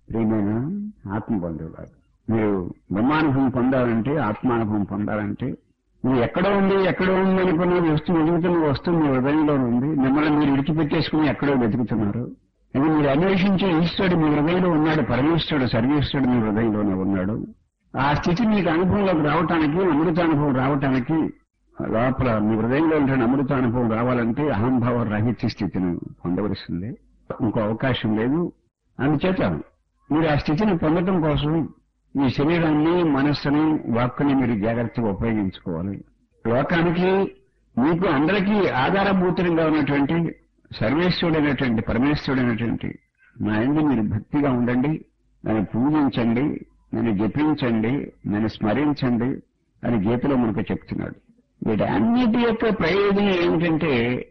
ప్రియమైన ఆత్మ బంధువులారు మీరు బ్రహ్మానుభవం పొందాలంటే ఆత్మానుభవం పొందాలంటే నువ్వు ఎక్కడో ఉంది ఎక్కడో ఉంది అనుకున్న వస్తువు వెతుకుతున్న వస్తువు మీ హృదయంలో ఉంది మిమ్మల్ని మీరు విడిచిపెట్టేసుకుని ఎక్కడో వెతుకుతున్నారు అది మీరు అన్వేషించే ఈశ్వరుడు మీ హృదయంలో ఉన్నాడు పరమేశ్వరుడు సర్వేశ్వరుడు మీ హృదయంలోనే ఉన్నాడు ఆ స్థితి మీకు అనుభవంలోకి రావటానికి అమృతానుభవం రావటానికి లోపల మీ హృదయంలో ఉంటున్న అమృతానుభవం రావాలంటే అహంభావ రహిత స్థితిని పొందవలసిందే ఇంకో అవకాశం లేదు అందుచేత మీరు ఆ స్థితిని పొందడం కోసం మీ శరీరాన్ని మనస్సుని వాక్కుని మీరు జాగ్రత్తగా ఉపయోగించుకోవాలి లోకానికి మీకు అందరికీ ఆధారభూతంగా ఉన్నటువంటి సర్వేశ్వరుడైనటువంటి పరమేశ్వరుడైనటువంటి నా ఎందు మీరు భక్తిగా ఉండండి నన్ను పూజించండి నన్ను జపించండి నన్ను స్మరించండి అని గీతలో మనకు చెప్తున్నాడు వీటన్నిటి యొక్క ప్రయోజనం ఏమిటంటే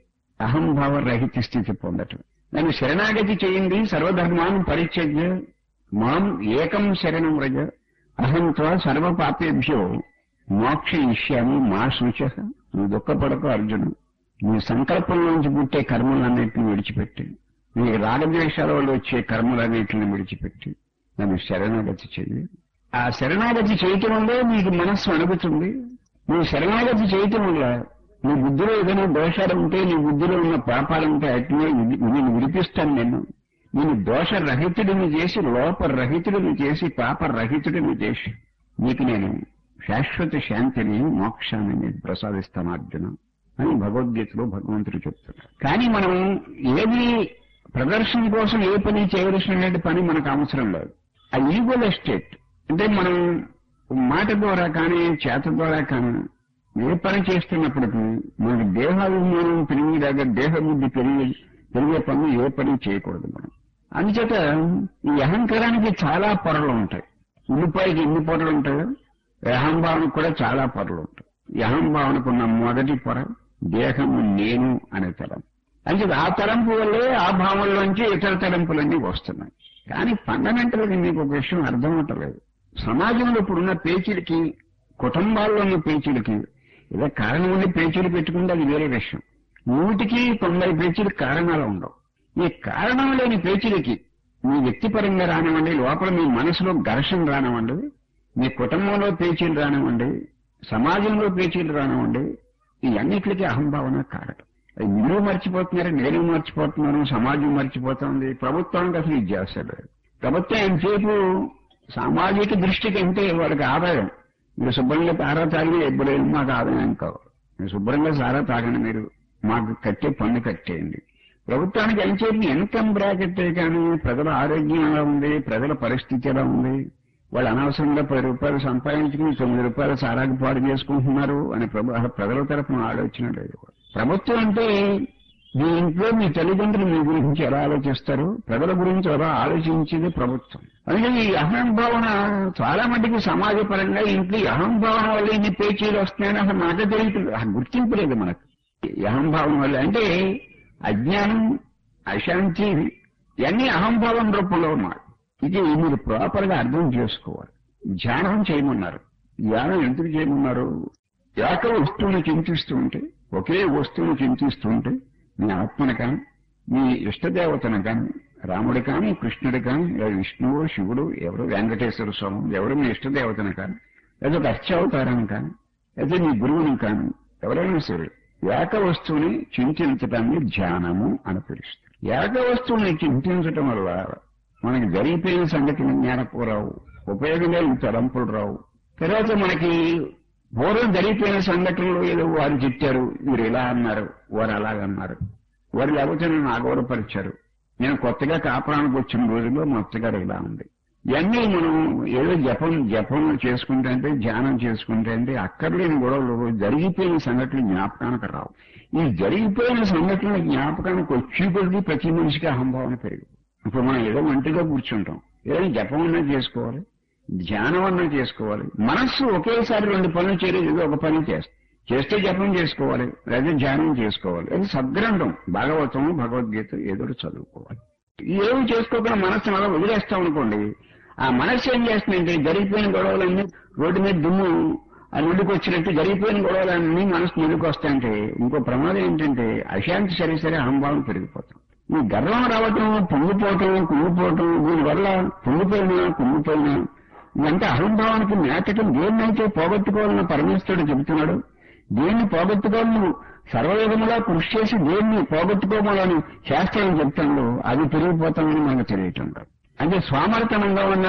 అహంభావ రహిత స్థితి పొందటం నన్ను శరణాగతి చేయండి సర్వధర్మాన్ని పరిత్యజ్య మాం ఏకం శరణం రజ అహంత్వ సర్వ పాపేభ్యో మోక్ష ఇష్యామి మా సూచ నువ్వు దుఃఖపడకు అర్జును నీ సంకల్పంలోంచి పుట్టే కర్మలన్నింటిని విడిచిపెట్టి నీ రాగద్వేషాల వల్ల వచ్చే కర్మలన్నింటిని విడిచిపెట్టి నన్ను శరణాగతి చెయ్యి ఆ శరణాగతి చేయటం వల్లే నీకు మనస్సు అణుగుతుంది నువ్వు శరణాగతి చేయటం వల్ల నీ బుద్ధిలో ఏదైనా దోషాలు ఉంటే నీ బుద్ధిలో ఉన్న పాపాలు ఉంటే అట్లనే నేను విడిపిస్తాను నేను నేను దోష రహితుడిని చేసి లోప రహితుడిని చేసి పాప రహితుడిని చేసి నీకు నేను శాశ్వత శాంతిని మోక్షాన్ని నీకు ప్రసాదిస్తాను అర్జున అని భగవద్గీతలో భగవంతుడు చెప్తున్నాడు కానీ మనం ఏది ప్రదర్శన కోసం ఏ పని చేయవలసిన పని మనకు అవసరం లేదు ఆ ఈగోల స్టేట్ అంటే మనం మాట ద్వారా కానీ చేత ద్వారా కానీ ఏ పని చేస్తున్నప్పటికీ మనకి దేహాభిమానం పెరిగి దగ్గర దేహ బుద్ధి పెరిగి పెరిగే పనులు ఏ పని చేయకూడదు మనం అందుచేత ఈ అహంకారానికి చాలా పొరలు ఉంటాయి ఉల్లిపాయకి ఎన్ని పొరలు ఉంటాయో అహంభావనకు కూడా చాలా పొరలు ఉంటాయి ఈ అహంభావనకు ఉన్న మొదటి పొర దేహము నేను అనే తలం అంటే ఆ తలంపు వల్లే ఆ భావంలోంచి ఇతర తలంపులన్నీ వస్తున్నాయి కానీ ఫండమెంటల్ గా మీకు ఒక విషయం అర్థం అవటలేదు సమాజంలో ఇప్పుడున్న పేచీలకి కుటుంబాల్లో ఉన్న పేచీలకి ఏదో కారణం ఉండి పేచీలు పెట్టుకుంటే అది వేరే విషయం నూటికి తొంభై పేచీలకు కారణాలు ఉండవు ఈ కారణం లేని పేచీలకి మీ వ్యక్తిపరంగా రానివ్వండి లోపల మీ మనసులో ఘర్షణ రానివ్వండి మీ కుటుంబంలో పేచీలు రానివ్వండి సమాజంలో పేచీలు రానివ్వండి ఈ అన్నిటికీ అహంభావన కారణం అది మీరు మర్చిపోతున్నారు నేను మర్చిపోతున్నాను సమాజం మర్చిపోతుంది ప్రభుత్వానికి అసలు ఇది చేస్తారు ప్రభుత్వం ఎంతసేపు సామాజిక దృష్టికి అంటే వాళ్ళకి ఆదాయం మీరు శుభ్రంగా తారా తాగినా ఎప్పుడైనా మాకు ఆదాయం కావు మీరు శుభ్రంగా సారా తాగండి మీరు మాకు కట్టే పన్ను కట్టేయండి ప్రభుత్వానికి ఎంతసేపు ఇన్కమ్ బ్రాకెట్ కానీ ప్రజల ఆరోగ్యం ఎలా ఉంది ప్రజల పరిస్థితి ఎలా ఉంది వాళ్ళు అనవసరంగా పది రూపాయలు సంపాదించుకుని తొమ్మిది రూపాయలు సారాకు పాడు చేసుకుంటున్నారు అని ప్రభు అసలు ప్రజల తరఫున ఆలోచన లేదు ప్రభుత్వం అంటే మీ ఇంట్లో మీ తల్లిదండ్రులు మీ గురించి ఎలా ఆలోచిస్తారు ప్రజల గురించి ఎలా ఆలోచించేది ప్రభుత్వం అందుకని ఈ అహంభావన చాలా మటుకు సమాజపరంగా ఇంట్లో ఈ అహంభావన వల్ల ఇన్ని పేచీలు వస్తున్నాయని అసలు మనకే తెలియదు ఆ గుర్తింపు లేదు మనకు ఈ అహంభావన వల్ల అంటే అజ్ఞానం అశాంతి ఇవన్నీ అహంభావం రూపంలో ఉన్నాయి ఇది మీరు ప్రాపర్ గా అర్థం చేసుకోవాలి ధ్యానం చేయమన్నారు ధ్యానం ఎందుకు చేయమన్నారు ఏక వస్తువుని చింతిస్తూ ఉంటే ఒకే వస్తువుని చింతిస్తూ ఉంటే మీ ఆత్మను కానీ మీ ఇష్టదేవతను కానీ రాముడు కానీ కృష్ణుడు కానీ లేదా విష్ణువు శివుడు ఎవరు వెంకటేశ్వర స్వామి ఎవరు మీ ఇష్టదేవతను కానీ లేదా ఒక అత్యవతారాన్ని కానీ లేదా మీ గురువుని కానీ ఎవరైనా సరే ఏక వస్తువుని చింతించటాన్ని ధ్యానము అని పిలుస్తారు ఏక వస్తువుని చింతించటం వల్ల మనకి జరిగిపోయిన సంగతిని జ్ఞానపు రావు ఉపయోగంగా ఈ తలంపులు రావు తర్వాత మనకి పూర్వం జరిగిపోయిన సంఘటనలు ఏదో వారు చెప్పారు వీరు ఇలా అన్నారు వారు అలాగన్నారు వారు లేకపోతే నన్ను అగౌరవపరిచారు నేను కొత్తగా కాపురానికి వచ్చిన రోజుల్లో మా అత్తగారు ఇలా ఉంది ఇవన్నీ మనం ఏదో జపం జపం చేసుకుంటే అంటే ధ్యానం చేసుకుంటే అంటే అక్కర్లేని గొడవలు జరిగిపోయిన సంఘటనలు జ్ఞాపకానికి రావు ఈ జరిగిపోయిన సంఘటనలు జ్ఞాపకానికి వచ్చి కొద్ది ప్రతి మనిషికి అహంభావన పెరుగు ఇప్పుడు మనం ఏదో ఒంటిగా కూర్చుంటాం ఏదో జపం అన్నా చేసుకోవాలి ధ్యానం అన్నా చేసుకోవాలి మనస్సు ఒకేసారి రెండు పనులు చేయలేదు ఏదో ఒక పని చేస్తే చేస్తే జపం చేసుకోవాలి లేదా ధ్యానం చేసుకోవాలి అది సద్గ్రంథం భాగవతం భగవద్గీత ఏదో చదువుకోవాలి ఏమి చేసుకోకుండా మనస్సును అలా వదిలేస్తాం అనుకోండి ఆ మనస్సు ఏం చేస్తుందంటే జరిగిపోయిన గొడవలన్నీ రోడ్డు మీద దుమ్ము ఆ నుండికి వచ్చినట్టు జరిగిపోయిన గొడవలన్నీ మనసు ముందుకు వస్తాయంటే ఇంకో ప్రమాదం ఏంటంటే అశాంతి సరే సరే అహంభావం పెరిగిపోతాం ఈ గర్వం రావటం పొంగిపోవటం కుంగిపోవటం దీనివల్ల పొంగిపోయినా కుంగిపోయినా ఇదంతా అహంభావానికి మేతకం దేన్నైతే పోగొట్టుకోవాలని పరమేశ్వరుడు చెబుతున్నాడు దేన్ని పోగొట్టుకోవాలి నువ్వు సర్వయుగములా కృషి చేసి దేన్ని పోగొట్టుకోవాలని శాస్త్రం చెప్తాడు అది పెరిగిపోతామని మనకు తెలియటం లేదు. అంటే స్వామర్థనంగా ఉన్న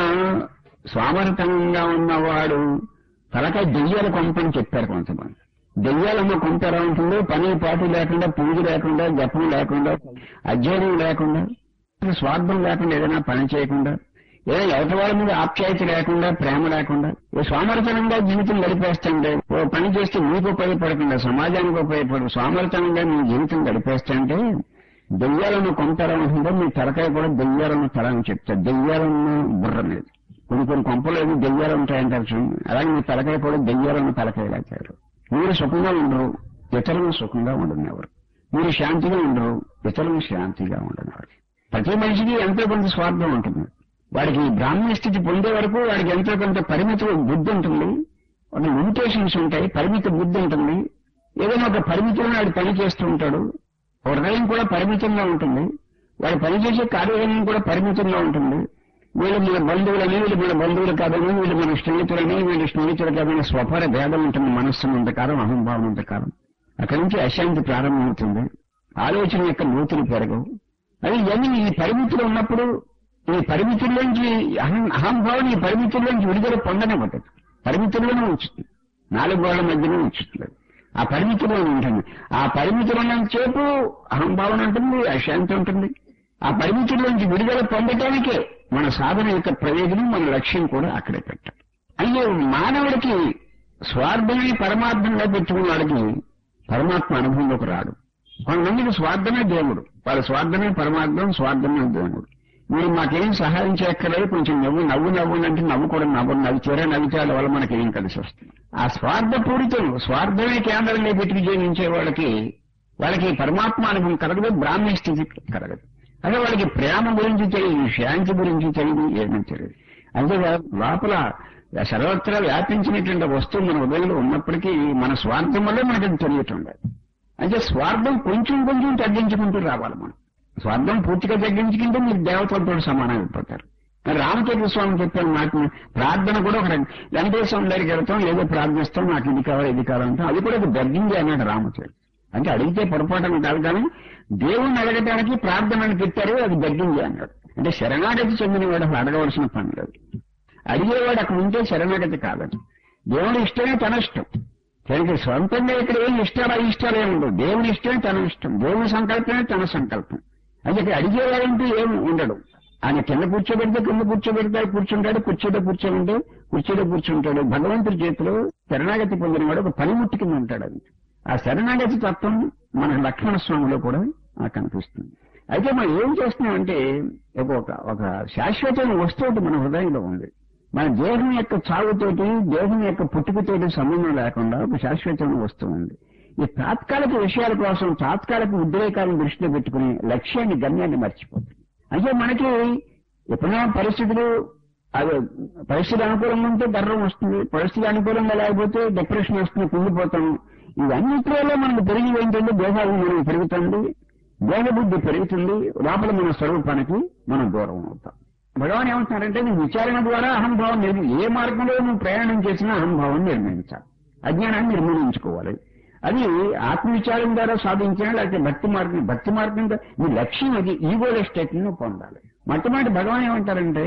స్వామర్థనంగా ఉన్నవాడు తలకాయ దెయ్యాల కొంపని చెప్పారు కొంతమంది దెయ్యాలమ్మ కొంత ఎలా ఉంటుందో పని పాటు లేకుండా పూజ లేకుండా జపం లేకుండా అధ్యయనం లేకుండా స్వార్థం లేకుండా ఏదైనా పని చేయకుండా ఏదో ఎవరి వాళ్ళ మీద ఆప్యాయత లేకుండా ప్రేమ లేకుండా ఓ స్వామర్థనంగా జీవితం గడిపేస్తుంటే ఓ పని చేస్తే మీకు ఉపయోగపడకుండా సమాజానికి ఉపయోగపడు స్వామర్థనంగా మీ జీవితం గడిపేస్తుంటే దెయ్యాలను కొంతరా ఉంటుందో మీ తలకాయ కూడా దెయ్యాలను తల అని చెప్తారు దెయ్యాలను బుర్ర మీద కొన్ని కొన్ని కొంపలు ఏమి దెయ్యాలు ఉంటాయంటారు చూడండి అలాగే మీ తలకాయ కూడా దెయ్యాలను తలకాయ లేచారు మీరు సుఖంగా ఉండరు ఇతరులు సుఖంగా ఉండనివ్వరు మీరు శాంతిగా ఉండరు ఇతరులు శాంతిగా ఉండనివ్వరు ప్రతి మనిషికి ఎంతో కొంత స్వార్థం ఉంటుంది వాడికి బ్రాహ్మణ స్థితి పొందే వరకు వాడికి ఎంతో కొంత పరిమిత బుద్ధి ఉంటుంది ఒక లిమిటేషన్స్ ఉంటాయి పరిమిత బుద్ధి ఉంటుంది ఏదైనా ఒక పరిమితిలో వాడు పని చేస్తూ ఉంటాడు హృదయం కూడా పరిమితంగా ఉంటుంది వాడు పనిచేసే కార్యక్రమం కూడా పరిమితంగా ఉంటుంది వీళ్ళు మన బంధువులని వీళ్ళు మన బంధువులు కాదని వీళ్ళు మన స్నేహితులని వీళ్ళు స్నేహితులు కాదని స్వపర భేదం ఉంటుంది మనస్సు అంతకాలం అహంభావం అంతకాలం అక్కడి నుంచి అశాంతి ప్రారంభమవుతుంది ఆలోచన యొక్క నూతులు పెరగవు అది ఇవన్నీ ఈ పరిమితులు ఉన్నప్పుడు ఈ పరిమితుల్లోంచి అహం అహంభావం ఈ పరిమితుల్లోంచి విడుదల పొందనివ్వదు పరిమితుల్లోనే ఉంచుతుంది నాలుగు గోళ్ల మధ్యనే ఉంచుతుంది ఆ పరిమితిలో ఉంటుంది ఆ పరిమితిలో చేపు అహంభావన ఉంటుంది అశాంతి ఉంటుంది ఆ పరిమితుల్లోంచి విడుదల పొందటానికే మన సాధన యొక్క ప్రయోజనం మన లక్ష్యం కూడా అక్కడే పెట్టాలి అయితే మానవుడికి స్వార్థమే పరమార్థంగా పెట్టుకున్న వాడికి పరమాత్మ అనుభవంలోకి రాడు కొంతమందికి స్వార్థమే దేవుడు వాళ్ళ స్వార్థమే పరమార్థం స్వార్థమే దేవుడు మీరు మాకేం సహాయం చేయక్కర్లేదు కొంచెం నవ్వు నవ్వు నవ్వు అంటే నవ్వు కూడా నవ్వు నవ్వుతారా నవ్వుతాల వల్ల మనకి ఏం కలిసి వస్తుంది ఆ స్వార్థపూరితం స్వార్థమే కేంద్రంగా పెట్టి జీవించే వాళ్ళకి వాళ్ళకి పరమాత్మ అనుభవం కలగదు బ్రాహ్మణ స్థితి కలగదు అదే వాళ్ళకి ప్రేమ గురించి తెలియదు శాంతి గురించి తెలియదు ఏమీ తెలియదు అంతే లోపల సర్వత్రా వ్యాపించినటువంటి వస్తువు మన ఉదయంలో ఉన్నప్పటికీ మన స్వార్థం వల్లే మనకి అది తెలియటం లేదు అంటే స్వార్థం కొంచెం కొంచెం తగ్గించుకుంటూ రావాలి మనం స్వార్థం పూర్తిగా తగ్గించుకుంటే మీరు దేవతలతో సమానం అయిపోతారు మరి రామచంద్ర స్వామి చెప్పిన మాట ప్రార్థన కూడా ఒక వెంకటేశ్వర స్వామి దగ్గరికి వెళ్తాం ఏదో ప్రార్థిస్తాం నాకు ఇది కావాలి ఇది కావాలంటాం అది కూడా ఒక బెగ్గింగ్ అన్నాడు రామచంద్ర అంటే అడిగితే పొరపాటును కాదు కానీ దేవుణ్ణి అడగటానికి ప్రార్థనని పెట్టారు అది బెగ్గింగ్ అన్నాడు అంటే శరణాగతి చెందిన వాడు అసలు అడగవలసిన పని లేదు అడిగేవాడు అక్కడ ఉంటే శరణాగతి కాదని దేవుడి ఇష్టమే తన ఇష్టం తనకి సొంతంగా ఇక్కడ ఏం ఇష్టాలు అయిష్టాలు ఏమి ఉండవు దేవుని ఇష్టమే తన ఇష్టం దేవుని సంకల్పమే తన సంకల్పం అది ఇక్కడ అడిగేవాడంటూ ఏం ఉండడు ఆయన కింద కూర్చోబెడితే కింద కూర్చోబెడతాడు కూర్చుంటాడు కుర్చీలో కూర్చోమంటే కుర్చీలో కూర్చుంటాడు భగవంతుడి చేతిలో శరణాగతి పొందినవాడు ఒక పనిముట్టి కింద ఉంటాడు అది ఆ శరణాగతి తత్వం మన లక్ష్మణ స్వామిలో కూడా నాకు కనిపిస్తుంది అయితే మనం ఏం చేస్తున్నామంటే ఒక ఒక- ఒక శాశ్వతమైన వస్తువు మన హృదయంలో ఉంది మన దేహం యొక్క చావుతోటి దేహం యొక్క పుట్టుకతోటి సంబంధం లేకుండా ఒక శాశ్వతమైన వస్తువు ఉంది ఈ తాత్కాలిక విషయాల కోసం తాత్కాలిక ఉద్రేకాలను దృష్టిలో పెట్టుకుని లక్ష్యాన్ని గమ్యాన్ని మర్చిపోతుంది అంటే మనకి ఎప్పుడైనా పరిస్థితులు అవి పరిస్థితి అనుకూలంగా ఉంటే గర్వం వస్తుంది పరిస్థితి అనుకూలంగా లేకపోతే డిప్రెషన్ వస్తుంది కుంగిపోతాం ఇవన్నిటిలో మనకు పెరిగి ఏంటంటే దేహాభిమానం పెరుగుతుంది దేహబుద్ధి పెరుగుతుంది లోపల మన స్వరూపానికి మనం దూరం అవుతాం భగవాన్ ఏమంటున్నారంటే నీ విచారణ ద్వారా అహంభావం నిర్మి ఏ మార్గంలో నువ్వు ప్రయాణం చేసినా అహంభావం నిర్మించాలి అజ్ఞానాన్ని నిర్మూలించుకోవాలి అది ఆత్మవిచారం ద్వారా సాధించినా లేకపోతే భక్తి మార్గం భక్తి మార్గం ద్వారా నీ లక్ష్యం అది ఈగోల స్టేట్ ను పొందాలి మొట్టమొదటి భగవాన్ ఏమంటారంటే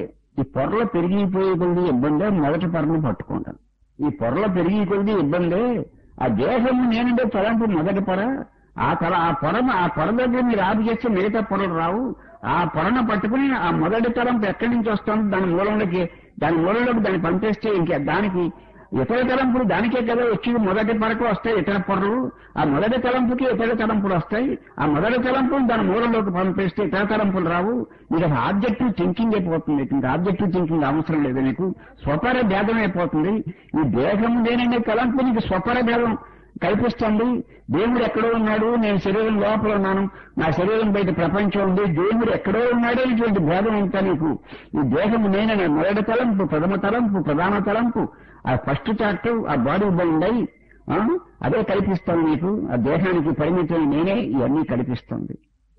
ఈ పొరలో పెరిగిపోయే కొద్ది ఇబ్బందే మొదటి పొరను పట్టుకుంటాను ఈ పొరలో పెరిగి కొద్ది ఇబ్బందే ఆ దేహం నేనంటే తలంపు మొదటి పొర ఆ తల ఆ పొర ఆ పొర దగ్గర మీరు ఆపు చేస్తే మిగతా పొరలు రావు ఆ పొరను పట్టుకుని ఆ మొదటి తలంపు ఎక్కడి నుంచి వస్తుంది దాని మూలంలోకి దాని మూలంలోకి దాన్ని పంపేస్తే ఇంకా దానికి ఇతర తలంపులు దానికే కదా వచ్చి మొదటి పొరకు వస్తాయి ఇతర పొరలు ఆ మొదటి తలంపుకి ఇతర తలంపులు వస్తాయి ఆ మొదటి తలంపులు దాని మూలంలోకి పంపేస్తే ఇతర తలంపులు రావు మీకు అసలు ఆబ్జెక్టివ్ థింకింగ్ అయిపోతుంది ఇంకా ఆబ్జెక్టివ్ థింకింగ్ అవసరం లేదు నీకు స్వపర భేదం అయిపోతుంది ఈ దేహం లేననే తలంపు నీకు స్వపర భేదం కల్పిస్తుంది దేవుడు ఎక్కడో ఉన్నాడు నేను శరీరం లోపల ఉన్నాను నా శరీరం బయట ప్రపంచం ఉంది దేవుడు ఎక్కడో ఉన్నాడు అనేటువంటి భేదం అంతా నీకు ఈ దేహం నేననే మొదటి తలంపు ప్రథమ తలంపు ప్రధాన తలంపు ఆ ఫస్ట్ థాట్ ఆ బాడీ బౌండ్ ఆ, అదే కల్పిస్తాను నీకు ఆ దేహానికి పరిమితం నేనే ఇవన్నీ కల్పిస్తుంది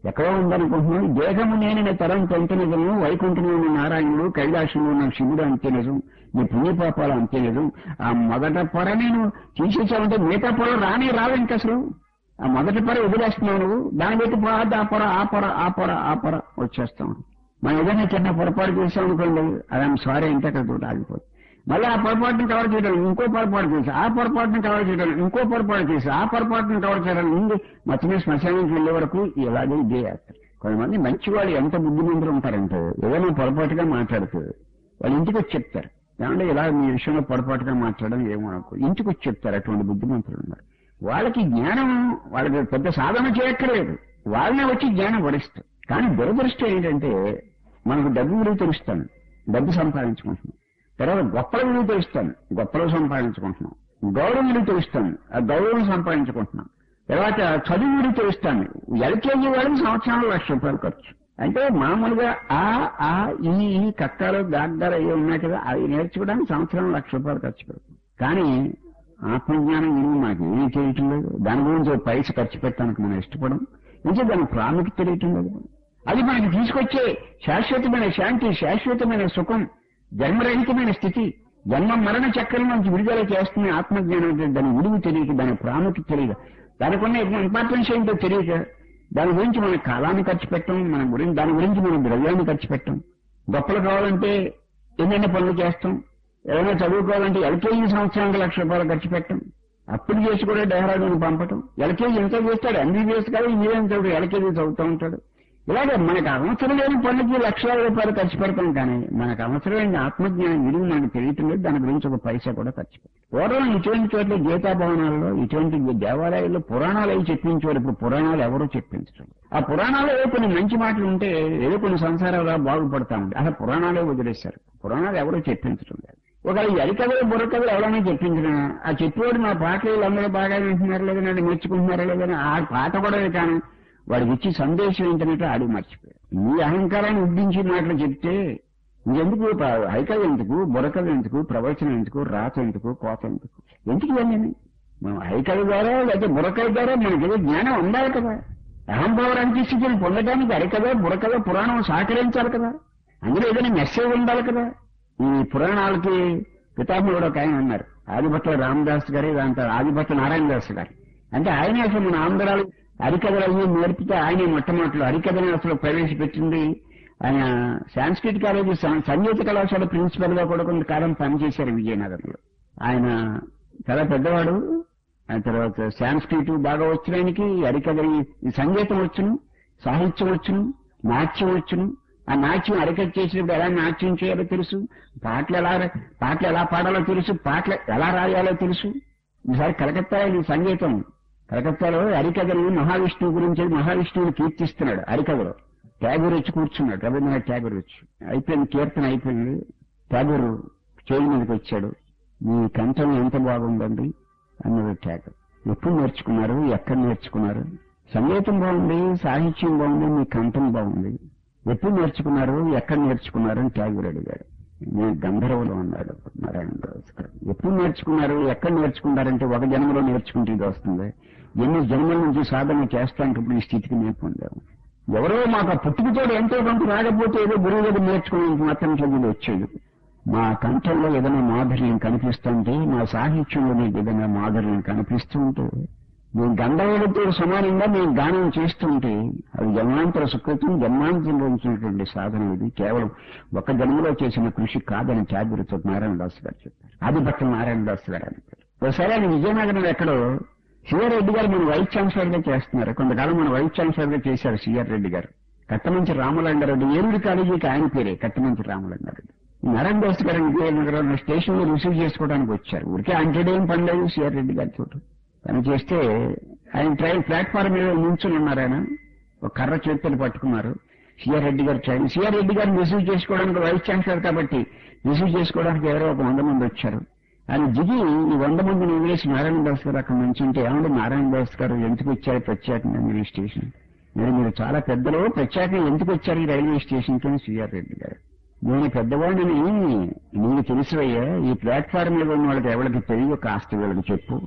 ఎక్కడో ఉందనుకుంటున్నాను దేహము నేను తరం ఎంత నిజము వైకుంఠంలో ఉన్న నారాయణుడు కైలాసంలో ఉన్న శివుడు అంతే నిజం నీ పుణ్యపాపాలు అంతే నిజం ఆ మొదట పొర నేను తీసేసామంటే మిగతా పొర రానే రావు ఇంక అసలు ఆ మొదటి పొర వదిలేస్తున్నావు నువ్వు దాన్ని పెట్టి పో, ఆ పొర ఆ పొర ఆ పొర ఆ పొర వచ్చేస్తాం మనం ఏదైనా చిన్న పొరపాటు చేసాం అనుకోండి ఐఎమ్ సారీ అంటే అక్కడ తోటి ఆగిపోతుంది మళ్ళీ ఆ పొరపాటును కవర్ చేయడం ఇంకో పొరపాటు చేసి ఆ పొరపాటును కవర్ చేయడం ఇంకో పొరపాటు చేసి ఆ పొరపాటును కవర్ చేయడం ముందు మధ్యన శ్మశానానికి వెళ్లే వరకు ఇలాగే ఇదే చేస్తారు కొంతమంది మంచి వాళ్ళు ఎంత బుద్ధిమంతులు ఉంటారంటే ఏదైనా పొరపాటుగా మాట్లాడుతూ వాళ్ళు ఇంటికి వచ్చి చెప్తారు ఏమంటే ఇలా మీ విషయంలో పొరపాటుగా మాట్లాడడం ఏమో అనుకో ఇంటికి వచ్చి చెప్తారు అటువంటి బుద్ధిమంతులు ఉన్నారు వాళ్ళకి జ్ఞానం వాళ్ళకి పెద్ద సాధన చేయక్కర్లేదు వాళ్ళనే వచ్చి జ్ఞానం వరిస్తారు కానీ దురదృష్టం ఏంటంటే మనకు డబ్బు విలువ తెలుస్తాను డబ్బు సంపాదించుకుంటున్నాం తర్వాత గొప్పల విలువ తెలుస్తాను గొప్పలు సంపాదించుకుంటున్నాం గౌరవం విలువ తెలుస్తాను ఆ గౌరవం సంపాదించుకుంటున్నాం తర్వాత చదువు విలువ తెలుస్తాను ఎల్కేజీ వాళ్ళకి సంవత్సరంలో లక్ష రూపాయలు ఖర్చు అంటే మామూలుగా ఆ ఆ ఈ ఈ కక్కలు దాగ్గాలు అవి ఉన్నాయి కదా అవి నేర్చుకోవడానికి సంవత్సరం లక్ష రూపాయలు ఖర్చు పెడుతుంది కానీ ఆత్మజ్ఞానం విలువ మాకు ఏమీ తెలియటం లేదు దాని గురించి ఒక పైస ఖర్చు పెట్టడానికి మనం ఇష్టపడం ఇంకా దాని ప్రాముఖ్యత తెలియటం లేదు అది మనకి తీసుకొచ్చే శాశ్వతమైన శాంతి శాశ్వతమైన సుఖం జన్మరహితమైన స్థితి జన్మ మరణ చక్రం నుంచి విడుదల చేస్తున్న ఆత్మజ్ఞానం అంటే దాని విలువ తెలియక దాని ప్రాముఖ్యత తెలియక దానికి ఉన్న ఇంపార్టెన్స్ ఏంటో తెలియక దాని గురించి మన కాలాన్ని ఖర్చు పెట్టం మన గురించి దాని గురించి మన ద్రవ్యాన్ని ఖర్చు పెట్టం గొప్పలు కావాలంటే ఎన్నెన్న పనులు చేస్తాం ఏదైనా చదువుకోవాలంటే ఎల్కేజీ సంవత్సరానికి లక్ష రూపాయలు ఖర్చు పెట్టం అప్పుడు చేసి కూడా డెహ్రాడూన్ పంపటం ఎల్కేజీ ఎంత చేస్తాడు ఎంబీబీఎస్ కాదు ఇంజనీరింగ్ చదువు ఎల్కేజీ చదువుతూ ఉంటాడు ఇలాగే మనకు అవసరం లేని పనులకి లక్షల రూపాయలు ఖర్చు పెడతాం కానీ మనకు అవసరమైన ఆత్మజ్ఞానం విలువ మనకు తెలియటం లేదు దాని గురించి ఒక పైసా కూడా ఖర్చు పెట్టాం పూర్వం ఇటువంటి చోట్ల గీతా భవనాల్లో ఇటువంటి దేవాలయాల్లో పురాణాలు అవి చెప్పించేవారు ఇప్పుడు పురాణాలు ఎవరూ చెప్పించడం ఆ పురాణాలు ఏదో కొన్ని మంచి మాటలు ఉంటే ఏదో కొన్ని సంసారాలు బాగుపడతా ఉంటాయి అసలు పురాణాలే వదిలేశారు పురాణాలు ఎవరూ చెప్పించడం లేదు ఒకవేళ ఎరికథలు బుర్రకథలు ఎవరైనా చెప్పించిన ఆ చెప్పేవాడు మా పాటలు అందరూ బాగా వింటున్నారు లేదని నేర్చుకుంటున్నారా లేదని ఆ పాట కూడా కానీ వాడికి ఇచ్చి సందేశం ఏంటంటే ఆడి మర్చిపోయాడు నీ అహంకారాన్ని ఉద్దించి మాటలు చెప్తే ఎందుకు హైకల్ ఎందుకు బురకలు ఎందుకు ప్రవచనం ఎందుకు రాత ఎందుకు కోత ఎందుకు ఎందుకు ఇవన్నీ మనం హైకల్ ద్వారా లేకపోతే బురకల ద్వారా మనకి ఏదో జ్ఞానం ఉండాలి కదా అహంభావరానికి స్థితిని పొందడానికి అరికదా బురకదా పురాణం సహకరించాలి కదా అందులో ఏదైనా మెసేజ్ ఉండాలి కదా ఈ పురాణాలకి పితామహుడు ఒక ఆయన ఉన్నారు ఆదిభట్ల రామదాస్ గారి దాంతో ఆదిభట్ల నారాయణ దాస్ గారు అంటే ఆయన అసలు మన ఆంధ్రాలు హరికథలు అవి నేర్పితే ఆయనే మొట్టమొదటిలో హరికథని అసలు ప్రవేశపెట్టింది ఆయన సాంస్కృతిక కాలేజీ సం- సంగీత కళాశాల ప్రిన్సిపల్ గా కూడా కొంతకాలం పనిచేశారు విజయనగరంలో ఆయన చాలా పెద్దవాడు ఆ తర్వాత సాంస్క్రిట్ బాగా వచ్చిన ఆయనకి హరికథ ఈ- ఈ సంగీతం వచ్చును సాహిత్యం వచ్చును నాట్యం వచ్చును ఆ నాట్యం అరికథ చేసినప్పుడు ఎలా నాట్యం చేయాలో తెలుసు పాటలు ఎలా పాటలు ఎలా పాడాలో తెలుసు పాటలు ఎలా రాయాలో తెలుసు ఈసారి కలకత్తా ఇది సంగీతం కలకత్తాలో హరికథలు మహావిష్ణువు గురించి మహావిష్ణువుని కీర్తిస్తున్నాడు హరికథలో ట్యాగూర్ వచ్చి కూర్చున్నాడు రవీంద్రనాథ్ ట్యాగూర్ వచ్చి అయిపోయింది కీర్తన అయిపోయింది ట్యాగూర్ చేయి మీదకి వచ్చాడు మీ కంఠం ఎంత బాగుందండి అన్నాడు ట్యాగూర్ ఎప్పుడు నేర్చుకున్నారు ఎక్కడ నేర్చుకున్నారు సంగీతం బాగుంది సాహిత్యం బాగుంది మీ కంఠం బాగుంది ఎప్పుడు నేర్చుకున్నారు ఎక్కడ నేర్చుకున్నారు అని ట్యాగూర్ అడిగాడు నేను గంధర్వులు అన్నాడు నారాయణ దాస్ గారు ఎప్పుడు నేర్చుకున్నారు ఎక్కడ నేర్చుకున్నారంటే ఒక జన్మలో నేర్చుకుంటే ఇది వస్తుంది ఎన్ని జన్మల నుంచి సాధన చేస్తానికి ఇప్పుడు ఈ స్థితికి మేము పొందాము ఎవరో మాకు ఆ పుట్టుకతోడు ఎంతో కొంత రాకపోతే ఏదో గురువు దగ్గర నేర్చుకునేందుకు మాత్రం చదువులు వచ్చేది మా కంఠంలో ఏదైనా మాధుర్యం కనిపిస్తుంటే మా సాహిత్యంలో మీకు ఏదైనా మాధుర్యం కనిపిస్తూ ఉంటే మేము గంధర్వులతో సమానంగా మేము గానం చేస్తుంటే అది జన్మాంతర సుకృతం జన్మాంతరంలో ఉంచినటువంటి సాధన ఇది కేవలం ఒక జన్మలో చేసిన కృషి కాదని ట్యాగూరుతో నారాయణ దాస్ గారు చెప్పారు ఆదిభట్ల నారాయణ దాస్ గారు అంటారు ఒకసారి ఆయన విజయనగరం ఎక్కడో సిఆర్ రెడ్డి గారు మన వైస్ ఛాన్సలర్ గా చేస్తున్నారు కొంతకాలం మన వైస్ ఛాన్సలర్ గా చేశారు సిఆర్ రెడ్డి గారు కట్టమంచి రామలింగారెడ్డి ఏలూరు కాలేజీకి ఆయన పేరే కట్టమంచి రామలింగారెడ్డి నారాయణ దాస్ గారు విజయనగరం స్టేషన్ లో రిసీవ్ చేసుకోవడానికి వచ్చారు ఊరికే అంటేడేం పని లేదు సిఆర్ రెడ్డి గారితో పని చేస్తే ఆయన ట్రైన్ ప్లాట్ఫామ్ మీద నించుని ఉన్నారు ఆయన ఒక కర్ర చేతులు పట్టుకున్నారు సిఆర్ రెడ్డి గారు ట్రైన్ సిఆర్ రెడ్డి గారిని రిసీవ్ చేసుకోవడానికి వైస్ ఛాన్సలర్ కాబట్టి రిసీవ్ చేసుకోవడానికి ఎవరో ఒక వంద మంది వచ్చారు ఆయన దిగి ఈ వంద మందిని వదిలేసి నారాయణ దాస్ గారు అక్కడ నుంచి ఉంటే ఏమంటే నారాయణ దాస్ గారు ఎందుకు వచ్చారు ప్రత్యేకంగా మీరు ఈ స్టేషన్ మీరు మీరు చాలా పెద్దలు ప్రత్యేకంగా ఎందుకు వచ్చారు ఈ రైల్వే స్టేషన్ కి సిఆర్ రెడ్డి గారు నేను పెద్దవాడిని నీకు తెలుసువయ్యా ఈ ప్లాట్ఫామ్ మీద ఉన్న వాళ్ళకి ఎవరికి తెలియదు కాస్త వీళ్ళకి చెప్పు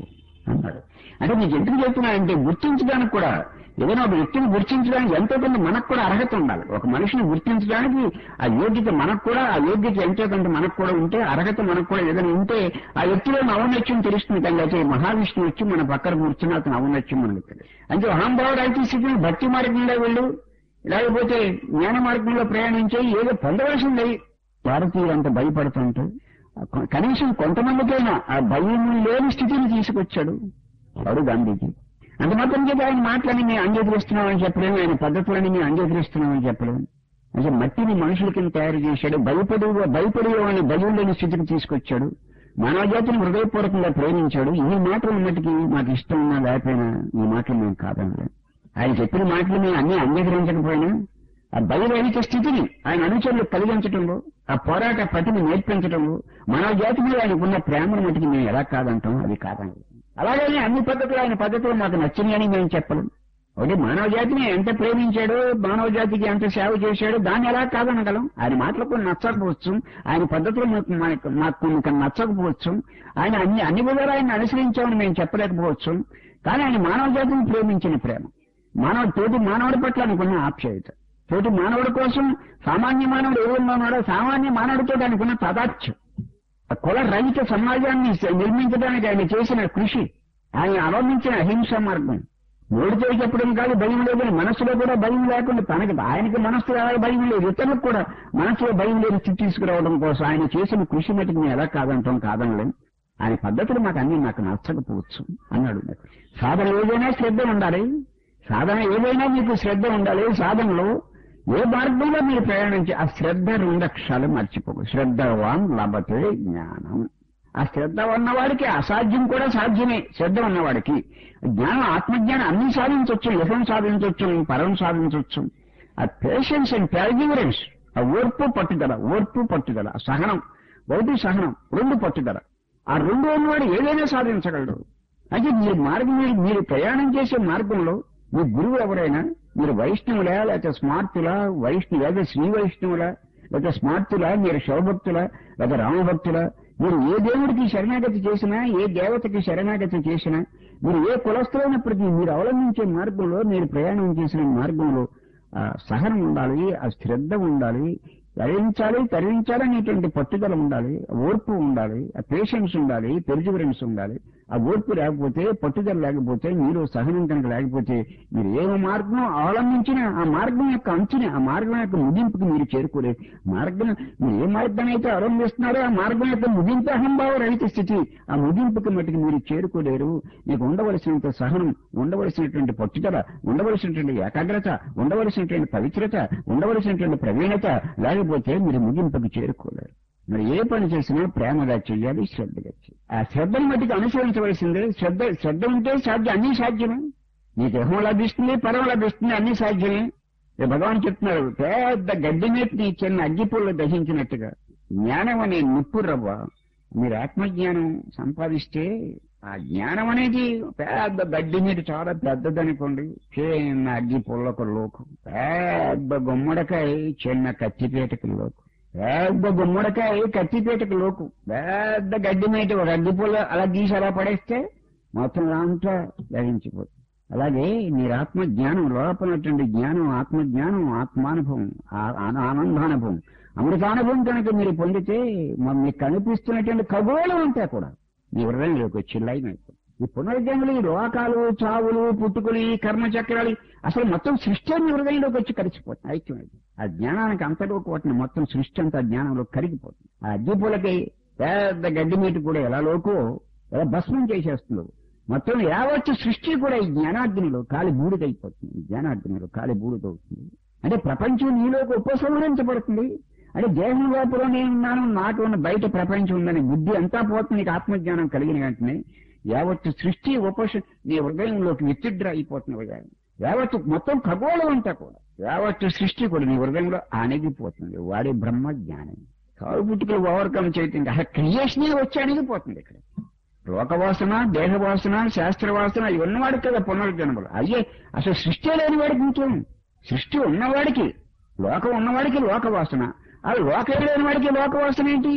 అన్నాడు అంటే నీకు ఎందుకు చెప్తున్నా అంటే గుర్తించడానికి కూడా ఏదైనా ఒక వ్యక్తిని గుర్తించడానికి ఎంతో కొంత మనకు కూడా అర్హత ఉండాలి ఒక మనిషిని గుర్తించడానికి ఆ యోగ్యత మనకు కూడా ఆ యోగ్యత ఎంతో కొంత మనకు కూడా ఉంటే అర్హత మనకు కూడా ఏదైనా ఉంటే ఆ వ్యక్తిలో ఔన్నత్యం తెలుస్తుంది కానీ అయితే మహావిష్ణువు వచ్చి మన పక్కన కూర్చుని అతను ఔన్నత్యం మనకు తెలియదు అంటే అహంభావుడు అయితే స్థితిని భక్తి మార్గంలో వెళ్ళు లేకపోతే జ్ఞాన మార్గంలో ప్రయాణించే ఏదో పొందవలసింది భారతీయులు అంత భయపడుతుంటే కొ- కనీసం కొంతమందికైనా ఆ భయం లేని స్థితిని తీసుకొచ్చాడు వాడు గాంధీజీ అంత మాత్రం చేత ఆయన మాటలని మేము అంగీకరిస్తున్నామని చెప్పలేము ఆయన పద్ధతులని మేము అంగీకరిస్తున్నామని చెప్పలేము అంటే మట్టిని మనుషుల కింద తయారు చేశాడు భయపడి భయపడే వాళ్ళని భయం లేని స్థితికి తీసుకొచ్చాడు మానవ జాతిని హృదయపూర్వకంగా ప్రేమించాడు ఈ మాటలు మట్టికి మాకు ఇష్టం ఉన్నా లేకపోయినా ఈ మాటలు మేము కాదనలేము ఆయన చెప్పిన మాటలు మేము అన్ని అంగీకరించకపోయినా ఆ బయలురహిత స్థితిని ఆయన అనుచరులు కలిగించడంలో ఆ పోరాట పటిని నేర్పించడంలో మానవ జాతి మీద ఆయనకున్న ప్రేమను మటుకు మేము ఎలా కాదంటాం అది కాదండి అలాగని అన్ని పద్ధతులు ఆయన పద్ధతులు మాకు నచ్చినాయని మేము చెప్పలేం ఒకటి మానవ జాతిని ఎంత ప్రేమించాడో మానవ జాతికి ఎంత సేవ చేశాడో దాన్ని ఎలా కాదనగలం ఆయన మాటలు కొన్ని నచ్చకపోవచ్చు ఆయన పద్ధతులు మాకు మనకు మాకు కొన్ని కొన్ని నచ్చకపోవచ్చు ఆయన అన్ని అన్ని విధాలు ఆయన అనుసరించామని మేము చెప్పలేకపోవచ్చు కానీ ఆయన మానవ జాతిని ప్రేమించిన ప్రేమ మానవ తోటి మానవుడి పట్ల అనుకున్న ఆప్యాయత తోటి మానవుడి కోసం సామాన్య మానవుడు ఎవరున్నాడో సామాన్య మానవుడితో అనుకున్న తదాత్యం ఆ కుల రహిత సమాజాన్ని నిర్మించడానికి ఆయన చేసిన కృషి ఆయన అవలంబించిన అహింస మార్గం నోటితో చెప్పడం కాదు భయం లేదని మనసులో కూడా భయం లేకుండా తనకి ఆయనకి మనసులో ఎలా భయం లేదు ఇతరులకు కూడా మనసులో భయం లేని స్థితి తీసుకురావడం కోసం ఆయన చేసిన కృషి మటుకు మేము ఎలా కాదంటాం కాదనలేం ఆయన పద్ధతులు మాకు అన్ని నాకు నచ్చకపోవచ్చు అన్నాడు సాధన ఏదైనా శ్రద్ధ ఉండాలి సాధన ఏదైనా మీకు శ్రద్ధ ఉండాలి సాధనలో ఏ మార్గంలో మీరు ప్రయాణించి ఆ శ్రద్ధ రెండక్షరాలు మర్చిపోకు శ్రద్ధవాన్ లభతే జ్ఞానం ఆ శ్రద్ధ ఉన్నవాడికి అసాధ్యం కూడా సాధ్యమే శ్రద్ధ ఉన్నవాడికి జ్ఞానం ఆత్మజ్ఞానం అన్ని సాధించవచ్చు యహం సాధించవచ్చు పరం సాధించవచ్చు ఆ పేషెన్స్ అండ్ ప్యాజివరెన్స్ ఆ ఓర్పు పట్టుదల ఓర్పు పట్టుదల ఆ సహనం ఒకటి సహనం రెండు పట్టుదల ఆ రెండు ఉన్నవాడు ఏదైనా సాధించగలడు అంటే మీరు మార్గం మీరు మీరు ప్రయాణం చేసే మార్గంలో మీ గురువు ఎవరైనా మీరు వైష్ణవులా లేకపోతే స్మార్తులా వైష్ణవు లేదా శ్రీ వైష్ణవులా లేకపోతే స్మార్తులా మీరు శివభక్తులా లేదా రామభక్తులా మీరు ఏ దేవుడికి శరణాగతి చేసినా ఏ దేవతకి శరణాగతి చేసినా మీరు ఏ కులస్థులైనప్పటికీ మీరు అవలంబించే మార్గంలో మీరు ప్రయాణం చేసిన మార్గంలో ఆ సహనం ఉండాలి ఆ శ్రద్ధ ఉండాలి తరించాలి తరించాలి అనేటువంటి పట్టుదల ఉండాలి ఓర్పు ఉండాలి ఆ పేషెన్స్ ఉండాలి పెర్జివరెన్స్ ఉండాలి ఆ ఓర్పు లేకపోతే పట్టుదల లేకపోతే మీరు సహనం కనుక లేకపోతే మీరు ఏ మార్గం అవలంబించినా ఆ మార్గం యొక్క అంచుని ఆ మార్గం యొక్క ముగింపుకి మీరు చేరుకోలేరు మార్గం మీరు ఏ మార్గాన్ని అయితే అవలంబిస్తున్నారో ఆ మార్గం యొక్క ముగింపు అహంభావ రహిత స్థితి ఆ ముగింపుకి మట్టుకు మీరు చేరుకోలేరు మీకు ఉండవలసినంత సహనం ఉండవలసినటువంటి పట్టుదల ఉండవలసినటువంటి ఏకాగ్రత ఉండవలసినటువంటి పవిత్రత ఉండవలసినటువంటి ప్రవీణత లేకపోతే మీరు ముగింపుకి చేరుకోలేరు మరి ఏ పని చేసినా ప్రేమగా చెయ్యాలి శ్రద్ధగా చేయాలి ఆ శ్రద్ధను మట్టికి అనుసరించవలసిందే శ్రద్ధ శ్రద్ధ ఉంటే సాధ్యం అన్ని సాధ్యమే నీకు యహం లభిస్తుంది పరం లభిస్తుంది అన్ని సాధ్యమే ఈ భగవాన్ చెప్తున్నారు పెద్ద గడ్డి నీటిని చిన్న అగ్గిపుల్లో దహించినట్టుగా జ్ఞానం అనే నిప్పు రవ్వ మీరు ఆత్మజ్ఞానం సంపాదిస్తే ఆ జ్ఞానం అనేది పెద్ద గడ్డి నీరు చాలా పెద్దదనుకోండి చిన్న అగ్గి పుల్లొక లోకు పెద్ద గుమ్మడికాయ చిన్న కత్తిపేటకి లోకు పెద్ద గుమ్మడికాయ కత్తిపేటకు లోకు పెద్ద గడ్డి మీద ఒక అగ్గి పుల్ల అలా గీసి అలా పడేస్తే మొత్తం అంతా దహించిపోతుంది అలాగే మీరు ఆత్మ జ్ఞానం లోపలటువంటి జ్ఞానం ఆత్మ జ్ఞానం ఆత్మానుభవం ఆ- ఆ- ఆనందానుభవం అమృతానుభవం కనుక మీరు పొందితే మ- మీకు కనిపిస్తున్నటువంటి ఖగోళం అంతా కూడా మీ హృదయంలోకి వచ్చి లైన్ అయిపోతుంది ఈ పునర్జన్మలు ఈ లోకాలు చావులు పుట్టుకులు ఈ కర్మచక్రాలు అసలు మొత్తం సృష్టి మీ హృదయంలోకి వచ్చి కలిసిపోతుంది ఐక్యమైంది ఆ జ్ఞానానికి అంతలో కోటిన మొత్తం సృష్టి అంతా జ్ఞానంలో కరిగిపోతుంది ఆ అగ్గిపూలకి పెద్ద గడ్డి మీట కూడా ఎలా లోకో ఎలా భస్మం చేసేస్తుందో మొత్తం యావత్తు సృష్టి కూడా ఈ జ్ఞానాగ్నిలో కాలి బూడిదైపోతుంది ఈ జ్ఞానాగ్నిలో కాలి బూడిదవుతుంది అంటే ప్రపంచం నీలోకి ఉపసంహరించబడుతుంది అంటే దేహం లోపల నేనున్నాను నాకు ఉన్న బయట ప్రపంచం ఉందని బుద్ధి అంతా పోతుంది నీకు ఆత్మజ్ఞానం కలిగిన వెంటనే యావత్తు సృష్టి ఉపశ నీ హృదయంలోకి విత్డ్రా అయిపోతుంది ఉదయం యావత్తు మొత్తం ఖగోళం అంతా కూడా యావత్తు సృష్టి కూడా నీ హృదయంలో అణిగిపోతుంది వాడే బ్రహ్మ జ్ఞానం కావు పుట్టుకలు ఓవర్కమ్ చేయటం అసలు క్రియేషనే వచ్చి అణిగిపోతుంది ఇక్కడ లోకవాసన దేహవాసన శాస్త్రవాసన ఇవి ఉన్నవాడికి కదా పునర్జన్మలు అయ్యే అసలు సృష్టి లేని వాడికి ఇంకేం సృష్టి ఉన్నవాడికి లోకం ఉన్నవాడికి లోకవాసన అది లోకం లేని వాడికి లోకవాసన ఏంటి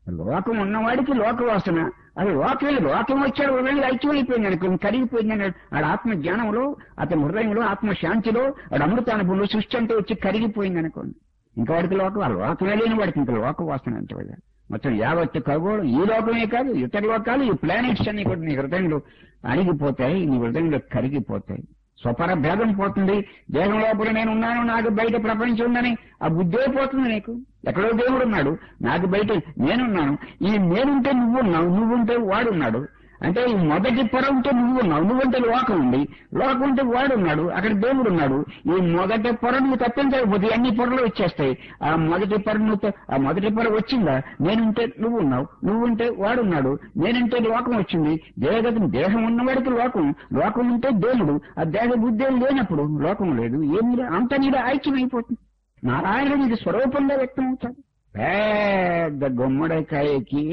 లోకం ఉన్నవాడికి లోక వాసన అది లోకమే లోకం వచ్చాడు హృదయం ఐక్యమైపోయింది అనుకో కరిగిపోయింది అన్నాడు ఆడ ఆత్మ జ్ఞానంలో అతని హృదయంలో ఆత్మ శాంతిలో ఆడ అమృతానుభవంలో సృష్టి అంతా వచ్చి కరిగిపోయింది అనుకోండి ఇంకా వాడికి లోకం ఆ లోకమే లేని వాడికి ఇంకా లోక వాసన అంటే వాడు. మొత్తం యావత్తు ఖగోళం ఈ లోకమే కాదు ఇతర లోకాలు ఈ ప్లానెట్స్ అన్ని కూడా నీ హృదయంలో అణిగిపోతాయి నీ హృదయంలో కరిగిపోతాయి స్వపర భేదం పోతుంది దేహం లోపల నేను ఉన్నాను నాకు బయట ప్రపంచం ఉందని ఆ బుద్ధే పోతుంది నీకు ఎక్కడో దేవుడు ఉన్నాడు నాకు బయట నేనున్నాను ఈ నేనుంటే నువ్వు ఉన్నావు నువ్వుంటే వాడున్నాడు అంటే ఈ మొదటి పొర ఉంటే నువ్వు ఉన్నావు నువ్వుంటే లోకం ఉంది లోకం ఉంటే వాడు ఉన్నాడు అక్కడ దేవుడు ఉన్నాడు ఈ మొదటి పొర నువ్వు తప్పించకపోతే అన్ని పొరలు వచ్చేస్తాయి ఆ మొదటి పొర నువ్వు త- ఆ మొదటి పొర వచ్చిందా నేనుంటే నువ్వు ఉన్నావు నువ్వుంటే వాడున్నాడు నేనుంటే లోకం వచ్చింది దేహగతం దేహం ఉన్నవాడికి లోకం లోకం ఉంటే దేవుడు ఆ దేహ బుద్ధి లేనప్పుడు లోకం లేదు ఏమి లే- అంత నీడ ఐక్యమైపోతుంది నారాయణుడు నీకు స్వరూపంగా వ్యక్తం అవుతాడు పెద్ద గుమ్మడికాయకి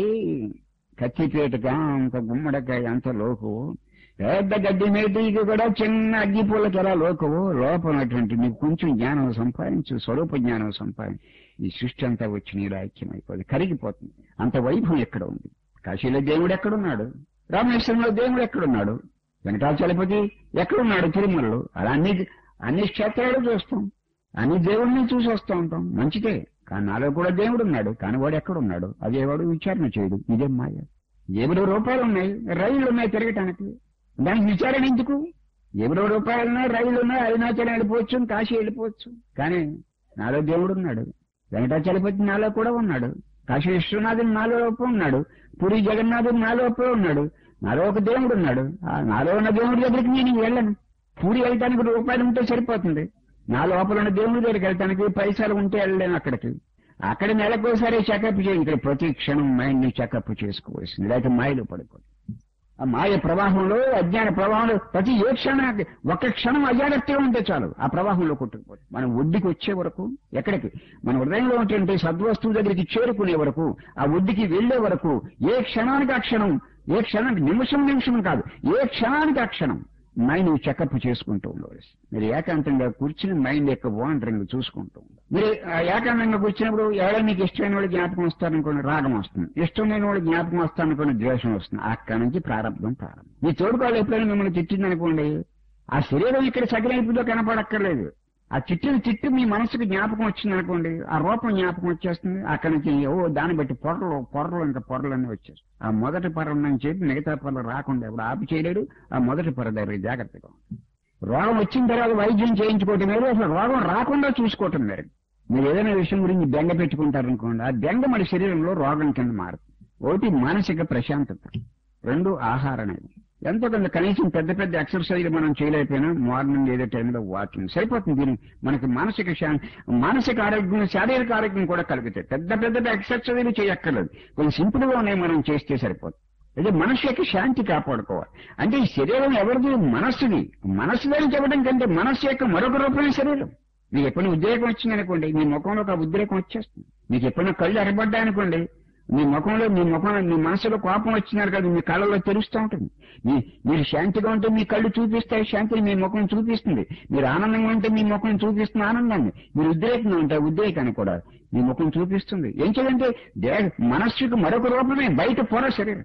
కత్తిపేటగా అంత గుమ్మడికాయ అంత లోకు పెద్ద గడ్డి మేటికి కూడా చిన్న అగ్గిపూలకి ఎలా లోకవు లోపనటువంటి నీకు కొంచెం జ్ఞానం సంపాదించు స్వరూప జ్ఞానం సంపాదించు ఈ సృష్టి అంతా వచ్చి నీరు ఐక్యమైపోతుంది కరిగిపోతుంది అంత వైభవం ఎక్కడ ఉంది కాశీలో దేవుడు ఎక్కడున్నాడు రామేశ్వరంలో దేవుడు ఎక్కడున్నాడు వెంకటాచలపతి ఎక్కడున్నాడు తిరుమలలో అలా అన్ని అన్ని క్షేత్రాలు చూస్తాం అన్ని దేవుడిని చూసి వస్తూ ఉంటాం మంచిదే కానీ నాలో కూడా దేవుడు ఉన్నాడు కానీ వాడు ఎక్కడున్నాడు అదే వాడు విచారణ చేయడు ఇదే మాయ ఎవరో రూపాయలు ఉన్నాయి రైళ్లు ఉన్నాయి తిరగటానికి దానికి విచారణ ఎందుకు ఎవరో రూపాయలు ఉన్నాయి రైళ్లు ఉన్నాయి అరుణాచలం వెళ్ళిపోవచ్చు కాశీ వెళ్ళిపోవచ్చు కానీ నాలో దేవుడు ఉన్నాడు వెంకటాచలపతి నాలో కూడా ఉన్నాడు కాశీ విశ్వనాథుడు నాలో లోపల ఉన్నాడు పూరి జగన్నాథుడు నాలో లోపల ఉన్నాడు నాలో ఒక దేవుడు ఉన్నాడు ఆ నాలో ఉన్న దేవుడి దగ్గరికి నేను వెళ్ళను పూరి వెళ్ళటానికి రూపాయలు ఉంటే సరిపోతుంది నా లోపల ఉన్న దేవుడి దగ్గరికి వెళ్ళటానికి పైసలు ఉంటే వెళ్ళలేను అక్కడికి అక్కడ నెలకోసారి చెకప్ చేయండి ఇక్కడ ప్రతి క్షణం మైండ్ ని చెకప్ చేసుకోవాల్సింది లేకపోతే మాయలో పడిపోతుంది ఆ మాయ ప్రవాహంలో అజ్ఞాన ప్రవాహంలో ప్రతి ఏ క్షణానికి ఒక్క క్షణం అజాగ్రత్తగా ఉంటే చాలు ఆ ప్రవాహంలో కొట్టుకుపోతుంది మనం ఒడ్డుకి వచ్చే వరకు ఎక్కడికి మన హృదయంలో ఉంటుంటే సద్వస్తువు దగ్గరికి చేరుకునే వరకు ఆ ఒడ్డుకి వెళ్లే వరకు ఏ క్షణానికి ఆ క్షణం ఏ క్షణానికి నిమిషం నిమిషం కాదు ఏ క్షణానికి ఆ క్షణం మైండ్ చెకప్ చేసుకుంటూ ఉండవలసి మీరు ఏకాంతంగా కూర్చుని మైండ్ యొక్క వాండరింగ్ చూసుకుంటూ ఉండాలి మీరు ఆ ఏకాంతంగా కూర్చున్నప్పుడు ఎవరైనా మీకు ఇష్టమైన వాళ్ళు జ్ఞాపకం వస్తారనుకోండి రాగం వస్తుంది ఇష్టం లేని వాళ్ళు జ్ఞాపకం వస్తారనుకోండి ద్వేషం వస్తుంది అక్కడి నుంచి ప్రారంభం ప్రారంభం మీ తోడుకోవాలి ఎప్పుడైనా మిమ్మల్ని తిట్టిందనుకోండి ఆ శరీరం ఇక్కడ సగలైపులో కనపడక్కర్లేదు ఆ చిట్టిన చిట్టు మీ మనసుకు జ్ఞాపకం వచ్చింది అనుకోండి ఆ రూపం జ్ఞాపకం వచ్చేస్తుంది అక్కడి నుంచి ఓ దాన్ని బట్టి పొరలు పొరలు ఇంకా పొరలన్నీ వచ్చేస్తాయి ఆ మొదటి పొర అని చెప్పి మిగతా పొరలు రాకుండా ఎవడు ఆపి చేయలేడు ఆ మొదటి పొర దగ్గర జాగ్రత్తగా ఉండాలి. రోగం వచ్చిన తర్వాత వైద్యం చేయించుకోవటం వేరు అసలు రోగం రాకుండా చూసుకోవటం వేరు మీరు ఏదైనా విషయం గురించి బెంగ పెట్టుకుంటారనుకోండి ఆ బెంగ మన శరీరంలో రోగం కింద మారుతుంది ఒకటి మానసిక ప్రశాంతత రెండు ఆహారం అనేది ఎంతో కొంత కనీసం పెద్ద పెద్ద ఎక్సర్సైజ్ మనం చేయలేకపోయినా మార్నింగ్ ఏదో టైంలో వాకింగ్ సరిపోతుంది దీని మనకి మానసిక శా- మానసిక ఆరోగ్యం శారీరక ఆరోగ్యం కూడా కలుగుతాయి పెద్ద పెద్ద ఎక్సర్సైజ్లు చేయక్కర్లేదు కొంచెం సింపుల్ గా ఉన్నాయి మనం చేస్తే సరిపోతుంది అదే మనసు యొక్క శాంతి కాపాడుకోవాలి అంటే ఈ శరీరం ఎవరిది మనస్సుది మనస్సుదని చెప్పడం కంటే మనస్సు యొక్క మరొక రూపమే శరీరం మీకు ఎప్పుడైనా ఉద్రేకం వచ్చిందనుకోండి మీ ముఖంలో ఒక ఉద్రేకం వచ్చేస్తుంది మీకు ఎప్పుడైనా కళ్ళు ఎరబడ్డాయనుకోండి మీ ముఖంలో మీ ముఖం మీ మనసులో కోపం వచ్చినారు కదా మీ కళ్ళలో తెలుస్తూ ఉంటుంది మీ మీరు శాంతిగా ఉంటే మీ కళ్ళు చూపిస్తాయి శాంతిని మీ ముఖం చూపిస్తుంది మీరు ఆనందంగా ఉంటే మీ ముఖం చూపిస్తుంది ఆనందాన్ని మీరు ఉద్రేకంగా ఉంటే ఉద్రేకాన్ని కూడా మీ ముఖం చూపిస్తుంది ఏం చేయాలంటే దేహ మనస్సుకు మరొక రూపమే బయట పొర శరీరం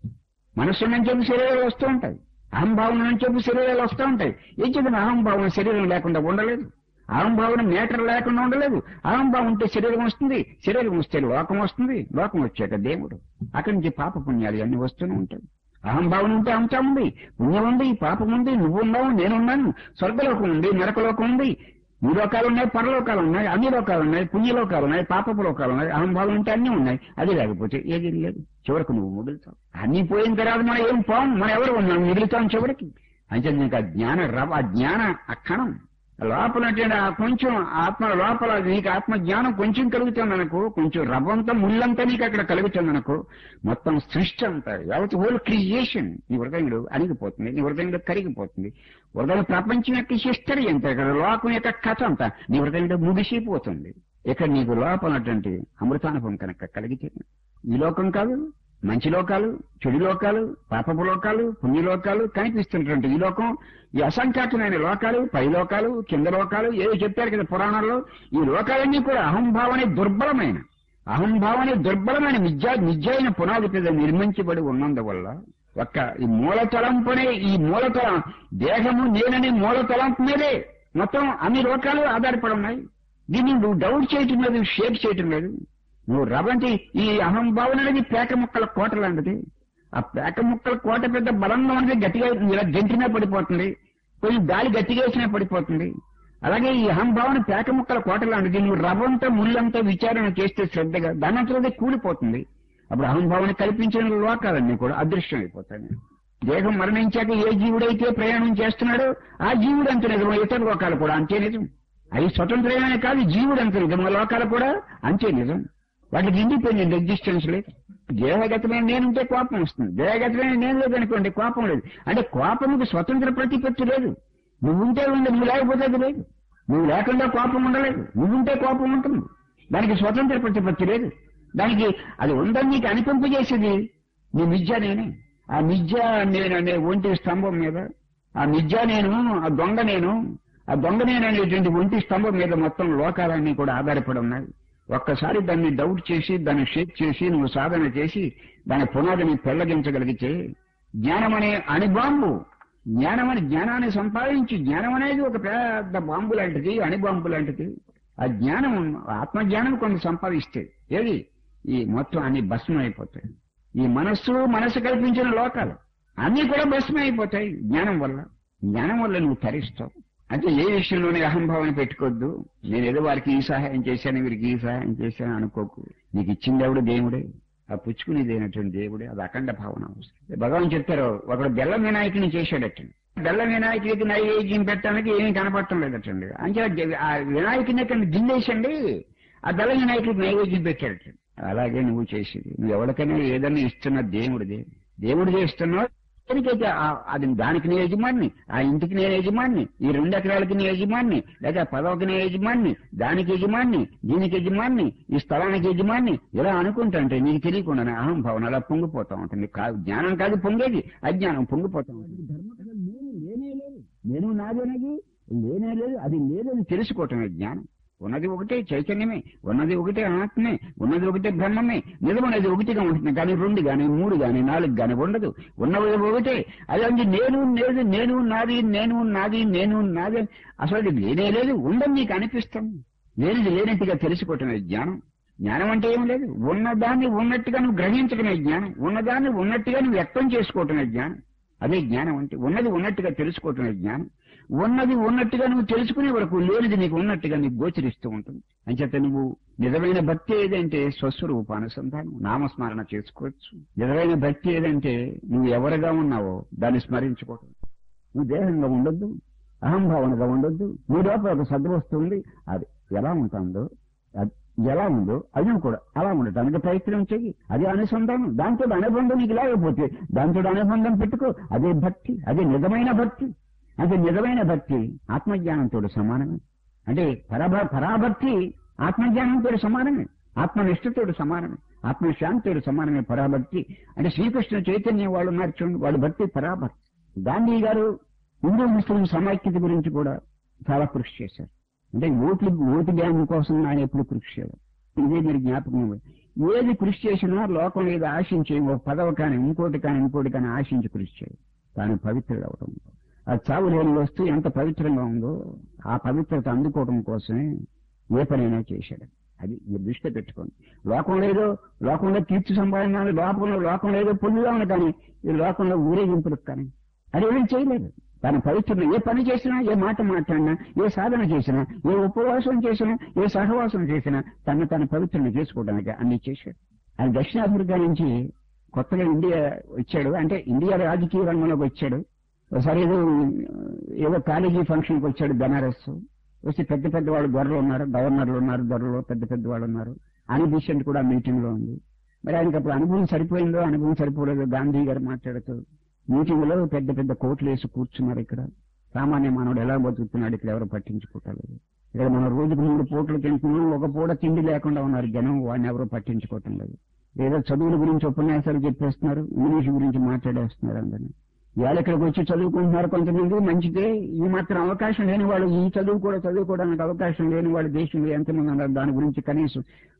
మనస్సు నుంచి చెప్పి శరీరాలు వస్తూ ఉంటాయి అహంభావన నుంచి చెప్పి శరీరాలు వస్తూ ఉంటాయి ఏం చెప్పిన అహంభావన శరీరం లేకుండా ఉండలేదు అహంభావన మేటర్ లేకుండా ఉండలేదు అహంభావం ఉంటే శరీరం వస్తుంది శరీరం వస్తే లోకం వస్తుంది లోకం వచ్చాక దేవుడు అక్కడి నుంచి పాప పుణ్యాలు అన్ని వస్తూనే ఉంటాయి అహంభావన ఉంటే అంతా ఉంది పుణ్యం ఉంది పాపం ఉంది నువ్వు ఉన్నావు నేనున్నాను స్వర్గలోకం ఉంది నరకలోకం ఉంది ఈ లోకాలు ఉన్నాయి పరలోకాలు ఉన్నాయి అన్ని లోకాలు ఉన్నాయి పుణ్యలోకాలు ఉన్నాయి పాపపు లోకాలు ఉన్నాయి అహంభావం ఉంటే అన్ని ఉన్నాయి అది లేకపోతే ఏది లేదు చివరకు నువ్వు మిగులుతావు అన్ని పోయిన తర్వాత మనం ఏం పోం మనం ఎవరు ఉన్నాం మిగులుతాం చివరికి అంటే నీకు ఆ జ్ఞాన రవ ఆ జ్ఞాన ఆ కణం లోపల ఉన్నటువంటి ఆ కొంచెం ఆత్మ లోపల నీకు ఆత్మ జ్ఞానం కొంచెం కలుగుతుంది అనుకో కొంచెం రవ్వంతా ముళ్ళంతా నీకు అక్కడ కలుగుతుంది అనుకో మొత్తం సృష్టి అంతా యావత్ హోల్ క్రియేషన్ నీ హృదయంలో అణిగిపోతుంది నీ హృదయంలో కరిగిపోతుంది హృదయ ప్రపంచం యొక్క హిస్టరీ అంతా ఇక్కడ లోకం యొక్క కథ అంతా నీ హృదయంలో ముగిసిపోతుంది ఇక్కడ నీకు లోపల ఉన్నటువంటి అమృతానుభవం కనుక కలిగితే ఈ లోకం కాదు మంచి లోకాలు చెడు లోకాలు పాపపు లోకాలు పుణ్యలోకాలు కనిపిస్తున్నటువంటి ఈ లోకం ఈ అసంఖ్యాకమైన లోకాలు పై లోకాలు కింద లోకాలు ఏదో చెప్పారు కదా పురాణాల్లో ఈ లోకాలన్నీ కూడా అహంభావనే దుర్బలమైన అహంభావన దుర్బలమైన మిథ్యా మిథ్యైన పునాది మీద నిర్మించబడి ఉన్నందువల్ల ఒక్క ఈ మూల తలంపునే ఈ మూల తలం దేహము నేననే మూల తలంపు మీదే మొత్తం అన్ని లోకాలు ఆధారపడి ఉన్నాయి దీన్ని నువ్వు డౌట్ చేయటం లేదు షేక్ చేయటం లేదు నువ్వు రవంటి ఈ అహంభావన అనేది పేక ముక్కల కోట లాంటిది ఆ పేక ముక్కల కోట పెద్ద బలంగా ఉన్నది గట్టిగా ఇలా గంటినా పడిపోతుంది కొంచెం గాలి గట్టిగా వేసినా పడిపోతుంది అలాగే ఈ అహంభావన పేక ముక్కల కోట లాంటిది నువ్వు రవంతా ముళ్ళంతా విచారణ చేస్తే శ్రద్ధగా దాని అంతలో కూలిపోతుంది అప్పుడు అహంభావన కల్పించిన లోకాలన్నీ కూడా అదృశ్యం అయిపోతాయి దేహం మరణించాక ఏ జీవుడైతే ప్రయాణం చేస్తున్నాడో ఆ జీవుడు అంత నిజం ఇతర లోకాలు కూడా అంతే నిజం అవి స్వతంత్రమైన కాదు జీవుడు అంత నిజం ఆ లోకాలు కూడా అంతే నిజం వాటికి ఇండిపెండెంట్ ఎగ్జిస్టెన్స్ లేదు దేహగతమైన నేనుంటే కోపం వస్తుంది దేహగతమైన నేను లేదనుకోండి కోపం లేదు అంటే కోపంకి స్వతంత్ర ప్రతిపత్తి లేదు నువ్వుంటే ఉంది నువ్వు లేకపోతే అది లేదు నువ్వు లేకుండా కోపం ఉండలేదు నువ్వుంటే కోపం ఉంటుంది దానికి స్వతంత్ర ప్రతిపత్తి లేదు దానికి అది ఉందని నీకు అనిపింపజేసేది నీ మిథ్య నేనే ఆ మిథ్య నేను అనే ఒంటి స్తంభం మీద ఆ మిథ్య నేను ఆ దొంగ నేను ఆ దొంగ నేను అనేటువంటి ఒంటి స్తంభం మీద మొత్తం లోకాలన్నీ కూడా ఆధారపడి ఉన్నాయి ఒక్కసారి దాన్ని డౌట్ చేసి దాన్ని షేక్ చేసి నువ్వు సాధన చేసి దాని పునాదిని పెళ్లగించగలిగితే జ్ఞానం అనే అణిబాంబు జ్ఞానం అని జ్ఞానాన్ని సంపాదించి జ్ఞానం అనేది ఒక పెద్ద బాంబు లాంటిది అణిబాంబు లాంటిది ఆ జ్ఞానం ఆత్మజ్ఞానం కొన్ని సంపాదిస్తే ఏది ఈ మొత్తం అన్ని భస్మం అయిపోతాయి ఈ మనస్సు మనస్సు కల్పించిన లోకాలు అన్ని కూడా భస్మం అయిపోతాయి జ్ఞానం వల్ల జ్ఞానం వల్ల నువ్వు తరిస్తావు అంటే ఏ విషయంలోనే అహంభావన పెట్టుకోవద్దు నేను ఏదో వారికి ఈ సహాయం చేశాను వీరికి ఈ సహాయం చేశాను అనుకోకు నీకు ఇచ్చింది ఎవడు దేవుడే ఆ పుచ్చుకునేదైనటువంటి దేవుడే అది అఖండ భావన అవసరం భగవాన్ చెప్తారు ఒకడు బెల్లం వినాయకుని చేశాడటండి బెల్లం వినాయకుడికి నైవేద్యం పెట్టడానికి ఏమీ కనపడటం లేదటండి అంటే ఆ వినాయకుని ఇక్కడ గిల్లేసండి ఆ బెల్లం వినాయకుడికి నైవేద్యం పెట్టాడటండి అలాగే నువ్వు చేసేది నువ్వు ఎవరికైనా ఏదైనా ఇస్తున్న దేవుడిదే దేవుడిదే ఇస్తున్నావు దేనికైతే ఆ- అది దానికి నేను యజమాన్ని ఆ ఇంటికి నేను యజమాన్ని ఈ రెండు ఎకరాలకి నేను యజమాన్ని లేదా పదవకి నేను యజమాన్ని దానికి యజమాన్ని దీనికి యజమాన్ని ఈ స్థలానికి యజమాన్ని ఇలా అనుకుంటుంటే నీకు తెలియకుండానే అహం భావన అలా పొంగిపోతా ఉంటుంది కాదు జ్ఞానం కాదు పొంగేది అజ్ఞానం పొంగిపోతా ఉంటుంది ధర్మం నేను లేనే లేదు నేను నాదేనది లేనే లేదు అది లేదని తెలుసుకోవటమే జ్ఞానం ఉన్నది ఒకటే చైతన్యమే ఉన్నది ఒకటే ఆత్మే ఉన్నది ఒకటే బ్రహ్మమే నిజమనేది ఒకటిగా ఉంటుంది కానీ రెండు గాని మూడు గాని నాలుగు గాని ఉండదు ఉన్నది ఒకటే అదే నేను లేదు నేను నాది నేను నాది నేను నాది అసలు అది లేనే లేదు ఉందని నీకు అనిపిస్తాం లేనిది లేనట్టుగా తెలుసుకోవటమే జ్ఞానం జ్ఞానం అంటే ఏం లేదు ఉన్నదాన్ని ఉన్నట్టుగా నువ్వు గ్రహించడమే జ్ఞానం ఉన్నదాన్ని ఉన్నట్టుగా నువ్వు వ్యక్తం చేసుకోవటమే జ్ఞానం అదే జ్ఞానం అంటే ఉన్నది ఉన్నట్టుగా తెలుసుకోవటమే జ్ఞానం ఉన్నది ఉన్నట్టుగా నువ్వు తెలుసుకునే వరకు లేనిది నీకు ఉన్నట్టుగా నీకు గోచరిస్తూ ఉంటుంది అంచేత నువ్వు నిజమైన భక్తి ఏదంటే స్వస్వరూప అనుసంధానం నామస్మరణ చేసుకోవచ్చు నిజమైన భక్తి ఏదంటే నువ్వు ఎవరుగా ఉన్నావో దాన్ని స్మరించుకోవటం నువ్వు దేహంగా ఉండొద్దు అహంభావనగా ఉండొద్దు నీ లోపల ఒక సద్వస్తు ఉంది అది ఎలా ఉంటుందో అది ఎలా ఉందో అది కూడా అలా ఉండటానికి ప్రయత్నం చెయ్యి అది అనుసంధానం దాంతో అనుబంధం నీకు లేకపోతే దాంతో అనుబంధం పెట్టుకో అదే భక్తి అదే నిజమైన భక్తి అదే నిజమైన భక్తి ఆత్మజ్ఞానంతో సమానమే అంటే పరభ పరాభక్తి ఆత్మజ్ఞానంతో సమానమే ఆత్మనిష్టతో సమానమే ఆత్మశాంతితో సమానమే పరాభక్తి అంటే శ్రీకృష్ణ చైతన్యం వాళ్ళు ఉన్నారు చూడండి వాళ్ళ భక్తి పరాభక్తి గాంధీ గారు హిందూ ముస్లిం సమైక్యత గురించి కూడా చాలా కృషి చేశారు అంటే ఓట్లు ఓటు బ్యాంక్ కోసం ఆయన ఎప్పుడు కృషి చేయాలి ఇదే మీరు జ్ఞాపకం ఇవ్వండి. ఏది కృషి చేసినా లోకం ఏది ఆశించే ఒక పదవ కానీ ఇంకోటి కానీ ఇంకోటి కానీ ఆశించి కృషి చేయాలి తాను పవిత్రుడు అవడం ఆ చావు లేని వస్తువు ఎంత పవిత్రంగా ఉందో ఆ పవిత్రత అందుకోవడం కోసమే ఏ పనైనా చేశాడు అది మీరు దృష్టి పెట్టుకోండి లోకంలో ఏదో లోకంలో కీర్తి సంపాదన లోకంలో లోకంలో ఏదో పొందుదామని కానీ ఈ లోకంలో ఊరేగింపులకు కానీ అది ఏమీ చేయలేదు తన పవిత్రత ఏ పని చేసినా ఏ మాట మాట్లాడినా ఏ సాధన చేసినా ఏ ఉపవాసం చేసినా ఏ సహవాసం చేసినా తన తన పవిత్రను చేసుకోవడానికి అన్ని చేశాడు ఆయన దక్షిణాఫ్రికా నుంచి కొత్తగా ఇండియా వచ్చాడు అంటే ఇండియా రాజకీయ రంగంలోకి వచ్చాడు ఒకసారి ఏదో ఏదో కాలేజీ ఫంక్షన్కి వచ్చాడు బెనారస్ వచ్చి పెద్ద పెద్ద వాళ్ళు దొరలు ఉన్నారు గవర్నర్లు ఉన్నారు దొరలు పెద్ద పెద్ద వాళ్ళు ఉన్నారు అని బిషెంట్ కూడా మీటింగ్ లో ఉంది మరి ఆయనకి అప్పుడు అనుభవం సరిపోయిందో అనుభవం సరిపోలేదో గాంధీ గారు మాట్లాడుతూ మీటింగ్ లో పెద్ద పెద్ద కోట్లు వేసి కూర్చున్నారు ఇక్కడ సామాన్య మానవుడు ఎలా బతుకుతున్నాడు ఇక్కడ ఎవరు పట్టించుకోవట్లేదు ఇక్కడ మనం రోజుకు మూడు పూటలు తింటున్నాం ఒక పూట తిండి లేకుండా ఉన్నారు జనం వాడిని ఎవరు పట్టించుకోవటం లేదు ఏదో చదువుల గురించి ఉపన్యాసాలు చెప్పేస్తున్నారు ఇంగ్లీష్ గురించి మాట్లాడేస్తున్నారు అందరినీ ఇవాళ ఇక్కడికి వచ్చి చదువుకుంటున్నారు కొంతమంది మంచిదే ఈ మాత్రం అవకాశం లేని వాళ్ళు ఈ చదువు కూడా చదువుకోవడానికి అవకాశం లేని వాళ్ళు దేశంలో ఎంతమంది ఉన్నారు దాని గురించి కనీసం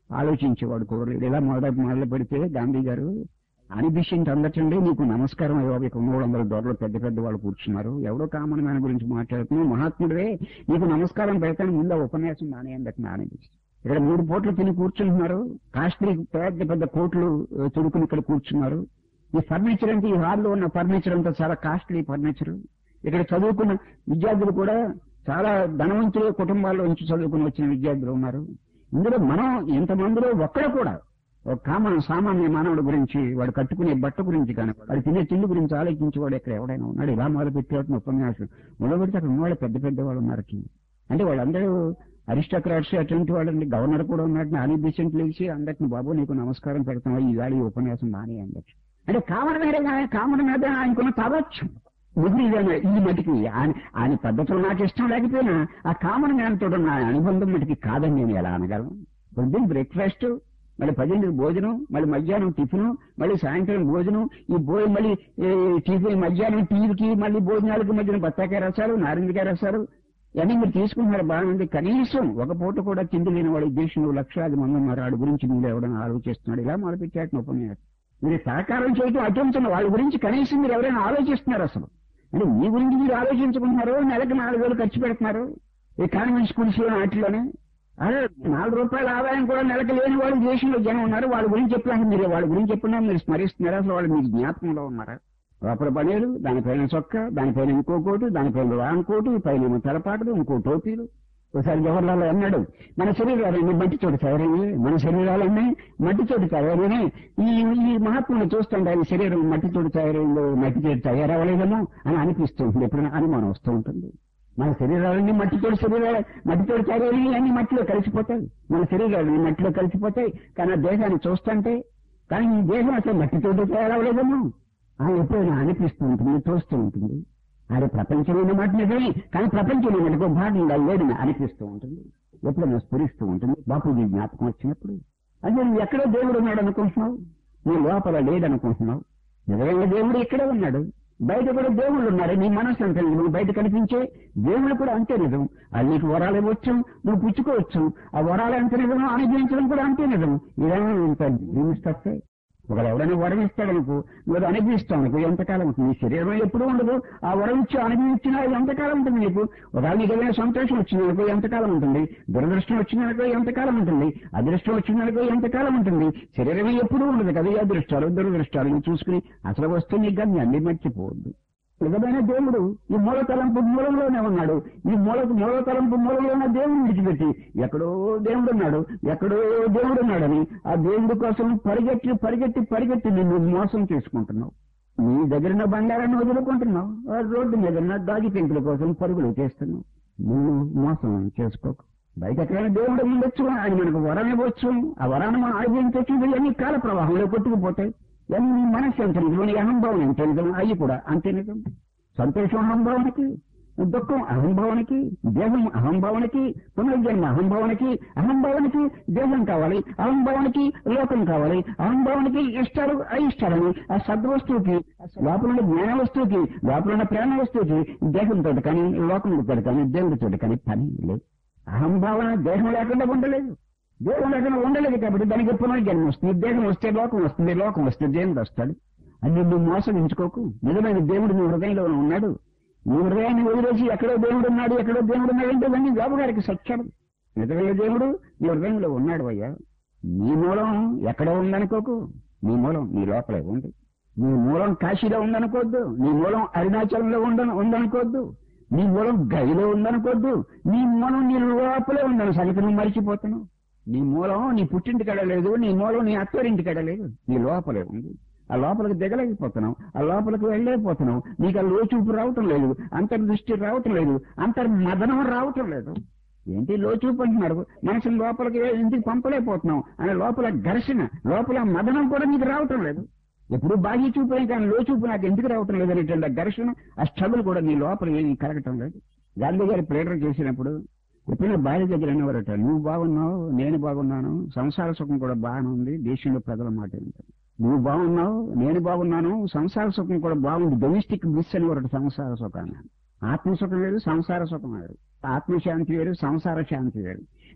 ఆలోచించేవాడు కుదరలేదు ఇలా మొదలు మొదలు పెడితే గాంధీ గారు అనిబిషెంట్ అందటండి నీకు నమస్కారం అయ్యో ఇక మూడు వందల దొరలు పెద్ద పెద్ద వాళ్ళు కూర్చున్నారు ఎవడో కామన్ మ్యాన్ గురించి మాట్లాడుతున్నావు మహాత్ముడే నీకు నమస్కారం పెడతాను ముందు ఆ ఉపన్యాసం నానే అందట నానే ఇక్కడ మూడు పూటలు తిని కూర్చుంటున్నారు కాస్ట్లీ పెద్ద పెద్ద కోట్లు ఆ, తుడుకుని ఇక్కడ కూర్చున్నారు ఈ ఫర్నిచర్ అంటే ఈ హాల్లో ఉన్న ఫర్నిచర్ అంతా చాలా కాస్ట్లీ ఫర్నిచర్ ఇక్కడ చదువుకున్న విద్యార్థులు కూడా చాలా ధనవంతుల కుటుంబాల్లో నుంచి చదువుకుని వచ్చిన విద్యార్థులు ఉన్నారు ఇందులో మనం ఇంతమందిలో ఒక్కడు కూడా ఒక కామన్ సామాన్య మానవుడి గురించి వాడు కట్టుకునే బట్ట గురించి కానీ వాడు తినే తిండి గురించి ఆలోచించి వాడు ఎక్కడ ఎవడైనా ఉన్నాడు ఇలా మొదలు పెట్టేవాడు ఉపన్యాసం మొదలు పెడితే అక్కడ ఉన్నవాళ్ళు పెద్ద పెద్ద వాళ్ళు ఉన్నారు కి. అంటే వాళ్ళందరూ అరిస్టోక్రాట్స్ అటువంటి వాళ్ళండి గవర్నర్ కూడా ఉన్నాడు నాని బిసెంట్ లేచి అందరిని బాబు నీకు నమస్కారం పెడతాం ఈ వేళ ఈ ఉపన్యాసం నాని అందచ్చు అంటే కామన్ మీద కామన్ మీద ఆయనకున్న తవచ్చు మిగిలిన ఈ మటుకి ఆయన ఆయన పద్ధతులు నాకు ఇష్టం లేకపోయినా ఆ కామన్ మ్యాన్ తోటి నా అనుబంధం మటుకి కాదని నేను ఎలా అనగలను పొద్దున్న బ్రేక్ఫాస్ట్ మళ్ళీ పదింటికి భోజనం మళ్ళీ మధ్యాహ్నం టిఫిన్ మళ్ళీ సాయంత్రం భోజనం ఈ భోజనం మళ్ళీ ఈ టిఫిన్ మధ్యాహ్నం టీకి మళ్ళీ భోజనాలకు మధ్యన బత్తాకాయ రసాలు నారింజకాయ రసాలు ఇవన్నీ మీరు తీసుకుంటున్నారు బాగుంది కనీసం ఒక పూట కూడా తిండి లేని వాడు ఈ దేశంలో లక్షలాది మంది ఉన్నారు వాడి గురించి మీరు ఎవరైనా ఆలోచిస్తున్నాడు ఇలా మొదలుపెట్టాడు ఉపన్యాసం మీరు సహకారం చేయటం అటుంచున్న వాళ్ళ గురించి కనీసం మీరు ఎవరైనా ఆలోచిస్తున్నారు అసలు అంటే మీ గురించి మీరు ఆలోచించుకుంటున్నారు నెలకు నాలుగు వేలు ఖర్చు పెడుతున్నారు ఈ కాన్వెంట్ స్కూల్స్ లో వాటిలోనే అదే నాలుగు రూపాయల ఆదాయం కూడా నెలకు లేని వాళ్ళు దేశంలో జనం ఉన్నారు వాళ్ళ గురించి చెప్పినాక మీరు వాళ్ళ గురించి చెప్పినా మీరు స్మరిస్తున్నారు అసలు వాళ్ళు మీకు జ్ఞాపకంలో ఉన్నారా లోపల పనేలు దానిపైన చొక్క దానిపైన ఇంకో కోటు దానిపైన రాన్ కోటు పైన ఏమో తెలపాటలు ఇంకో టోపీలు ఒకసారి జవహర్లాల్ అన్నాడు మన శరీరాలన్నీ మట్టి చోటు తయారయ్యి మన శరీరాలన్నీ మట్టి చోటు తయారైనాయి ఈ ఈ మహాత్ముని చూస్తుంటే ఆయన శరీరం మట్టి చోటు తయారైందో మట్టి చోటు తయారవ్వలేదేమో అని అనిపిస్తూ ఉంటుంది ఎప్పుడైనా అనుమానం వస్తూ ఉంటుంది మన శరీరాలన్నీ మట్టితోటి శరీరాలు మట్టితోటి తయారయ్యి అన్ని మట్టిలో కలిసిపోతాయి మన శరీరాలు మట్టిలో కలిసిపోతాయి కానీ ఆ దేహాన్ని చూస్తుంటే కానీ ఈ దేహం అసలు మట్టితోటి తయారవ్వలేదేమో అని ఎప్పుడైనా అనిపిస్తూ ఉంటుంది తోస్తూ ఉంటుంది అది ప్రపంచమైన మాట నిజమే కానీ ప్రపంచంలో మనకు భాగంగా లేదని అనిపిస్తూ ఉంటుంది ఎప్పుడైనా స్ఫురిస్తూ ఉంటుంది బాపూజీ జ్ఞాపకం వచ్చినప్పుడు అదే నువ్వు ఎక్కడో దేవుడు ఉన్నాడు అనుకుంటున్నావు నీ లోపల లేదనుకుంటున్నావు నిజమైన దేవుడు ఇక్కడే ఉన్నాడు బయట కూడా దేవుళ్ళు ఉన్నారు నీ మనసు అంతే నువ్వు బయట కనిపించే దేవుళ్ళు కూడా అంతే నిజం అది నీకు వరాలు ఇవ్వచ్చు నువ్వు పుచ్చుకోవచ్చు ఆ వరాలు ఎంత నిజం అనుభవించడం కూడా అంతే నిజం ఇదేమో ఇంత జీవిస్తే ఒకడు ఎవరైనా వరం ఇస్తాడనుకో నువ్వు అది అనుభవిస్తావు అనుకో ఎంతకాలం ఉంటుంది నీ శరీరం ఎప్పుడు ఉండదు ఆ వరం ఇచ్చి అనుభవించినా అది ఎంతకాలం ఉంటుంది నీకు ఒకవేళ నీకు ఏదైనా సంతోషం వచ్చిందనుకో ఎంతకాలం ఉంటుంది దురదృష్టం వచ్చిందనుకో ఎంతకాలం ఉంటుంది అదృష్టం వచ్చిందనుకో ఎంతకాలం ఉంటుంది శరీరం ఎప్పుడూ ఉండదు కదా ఈ అదృష్టాలు దురదృష్టాలు ఇవి చూసుకుని అసలు వస్తే నీకు కానీ అన్ని మర్చిపోవద్దు నిజమైన దేవుడు ఈ మూల తలంపు మూలంలోనే ఉన్నాడు ఈ మూల మూల తలంపు మూలంలో ఉన్న దేవుడు విడిచిపెట్టి ఎక్కడో దేవుడు ఉన్నాడు ఎక్కడో దేవుడు ఉన్నాడని ఆ దేవుడి కోసం పరిగెట్టి పరిగెట్టి పరిగెట్టి నిన్ను మోసం చేసుకుంటున్నావు నీ దగ్గర ఉన్న బంగారాన్ని వదులుకుంటున్నావు ఆ రోడ్డు మీద ఉన్న దాగి పెంకుల కోసం పరుగులు చేస్తున్నావు నువ్వు మోసం చేసుకోకు బయట ఎక్కడైనా దేవుడు ఉండొచ్చు ఆయన మనకు వరం ఇవ్వచ్చు ఆ వరాన్ని మనం ఆలోచించవచ్చు ఇవన్నీ కాల ప్రవాహంలో కొట్టుకుపోతాయి ఇవన్నీ నీ మనస్సు ఎంత నిజం నీ అహంభావం ఎంత నిజం అవి కూడా అంతే నిజం సంతోషం అహంభావనకి దుఃఖం అహంభావనకి దేహం అహంభావనకి పునర్జన్మ అహంభావనకి అహంభావనకి దేహం కావాలి అహంభావనకి లోకం కావాలి అహంభావనకి ఇష్టాలు అయిష్టాలని ఆ సద్వస్తువుకి లోపల ఉన్న జ్ఞాన వస్తువుకి లోపల ఉన్న ప్రేమ వస్తువుకి దేహంతో కానీ లోకంతో కానీ దేవుడితో కానీ పని లేదు అహంభావన దేహం లేకుండా ఉండలేదు దేహం లేకుండా ఉండలేదు కాబట్టి దానికి పునర్జన్మ వస్తుంది దేహం వస్తే లోకం వస్తుంది లోకం వస్తే దేవుడు వస్తాడు అది నువ్వు మోసగించుకోకు నిజమైన దేవుడు నీ హృదయంలో ఉన్నాడు నీ హృదయాన్ని వదిలేసి ఎక్కడో దేవుడు ఉన్నాడు ఎక్కడో దేవుడు ఉన్నాడు అంటే ఇవన్నీ బాబు గారికి సత్యం నిజమైన దేవుడు నీ హృదయంలో ఉన్నాడు అయ్యా నీ మూలం ఎక్కడో ఉందనుకోకు నీ మూలం నీ లోపలే ఉంది నీ మూలం కాశీలో ఉందనుకోవద్దు నీ మూలం అరుణాచలంలో ఉండ ఉందనుకోవద్దు నీ మూలం గదిలో ఉందనుకోవద్దు నీ మూలం నీ లోపలే ఉందని సంగతి నువ్వు మర్చిపోతున్నావు నీ మూలం నీ పుట్టింటి కడ లేదు నీ మూలం నీ అత్తరింటి కడ లేదు నీ లోపలే ఉంది ఆ లోపలికి దిగలేకపోతున్నావు ఆ లోపలికి వెళ్ళలేకపోతున్నావు నీకు ఆ లోచూపు రావటం లేదు అంతర్దృష్టి రావటం లేదు అంతర్మదనం రావటం లేదు ఏంటి లోచూపు అంటున్నారు మనసు లోపలికి ఇంటికి పంపలేకపోతున్నావు అనే లోపల ఘర్షణ లోపల మదనం కూడా నీకు రావటం లేదు ఎప్పుడు బాహ్య చూపు కానీ లోచూపు నాకు ఎందుకు రావటం లేదు అనేటువంటి ఆ ఘర్షణ ఆ స్ట్రగుల్ కూడా నీ లోపల ఏమీ కలగటం లేదు గాంధీ గారి ప్రేరణ చేసినప్పుడు ఎప్పుడైనా భార్య దగ్గర అనేవారట నువ్వు బాగున్నావు నేను బాగున్నాను సంసార సుఖం కూడా బాగానే ఉంది దేశంలో ప్రజల మాట ఏంటంటే నువ్వు బాగున్నావు నేను బాగున్నాను సంసార సుఖం కూడా బాగుంది డొమెస్టిక్ బ్లిస్ అని ఒకటి సంసార సుఖాన్ని ఆత్మసుఖం వేరు సంసార సుఖం వేరు ఆత్మశాంతి వేరు సంసార శాంతి వేరు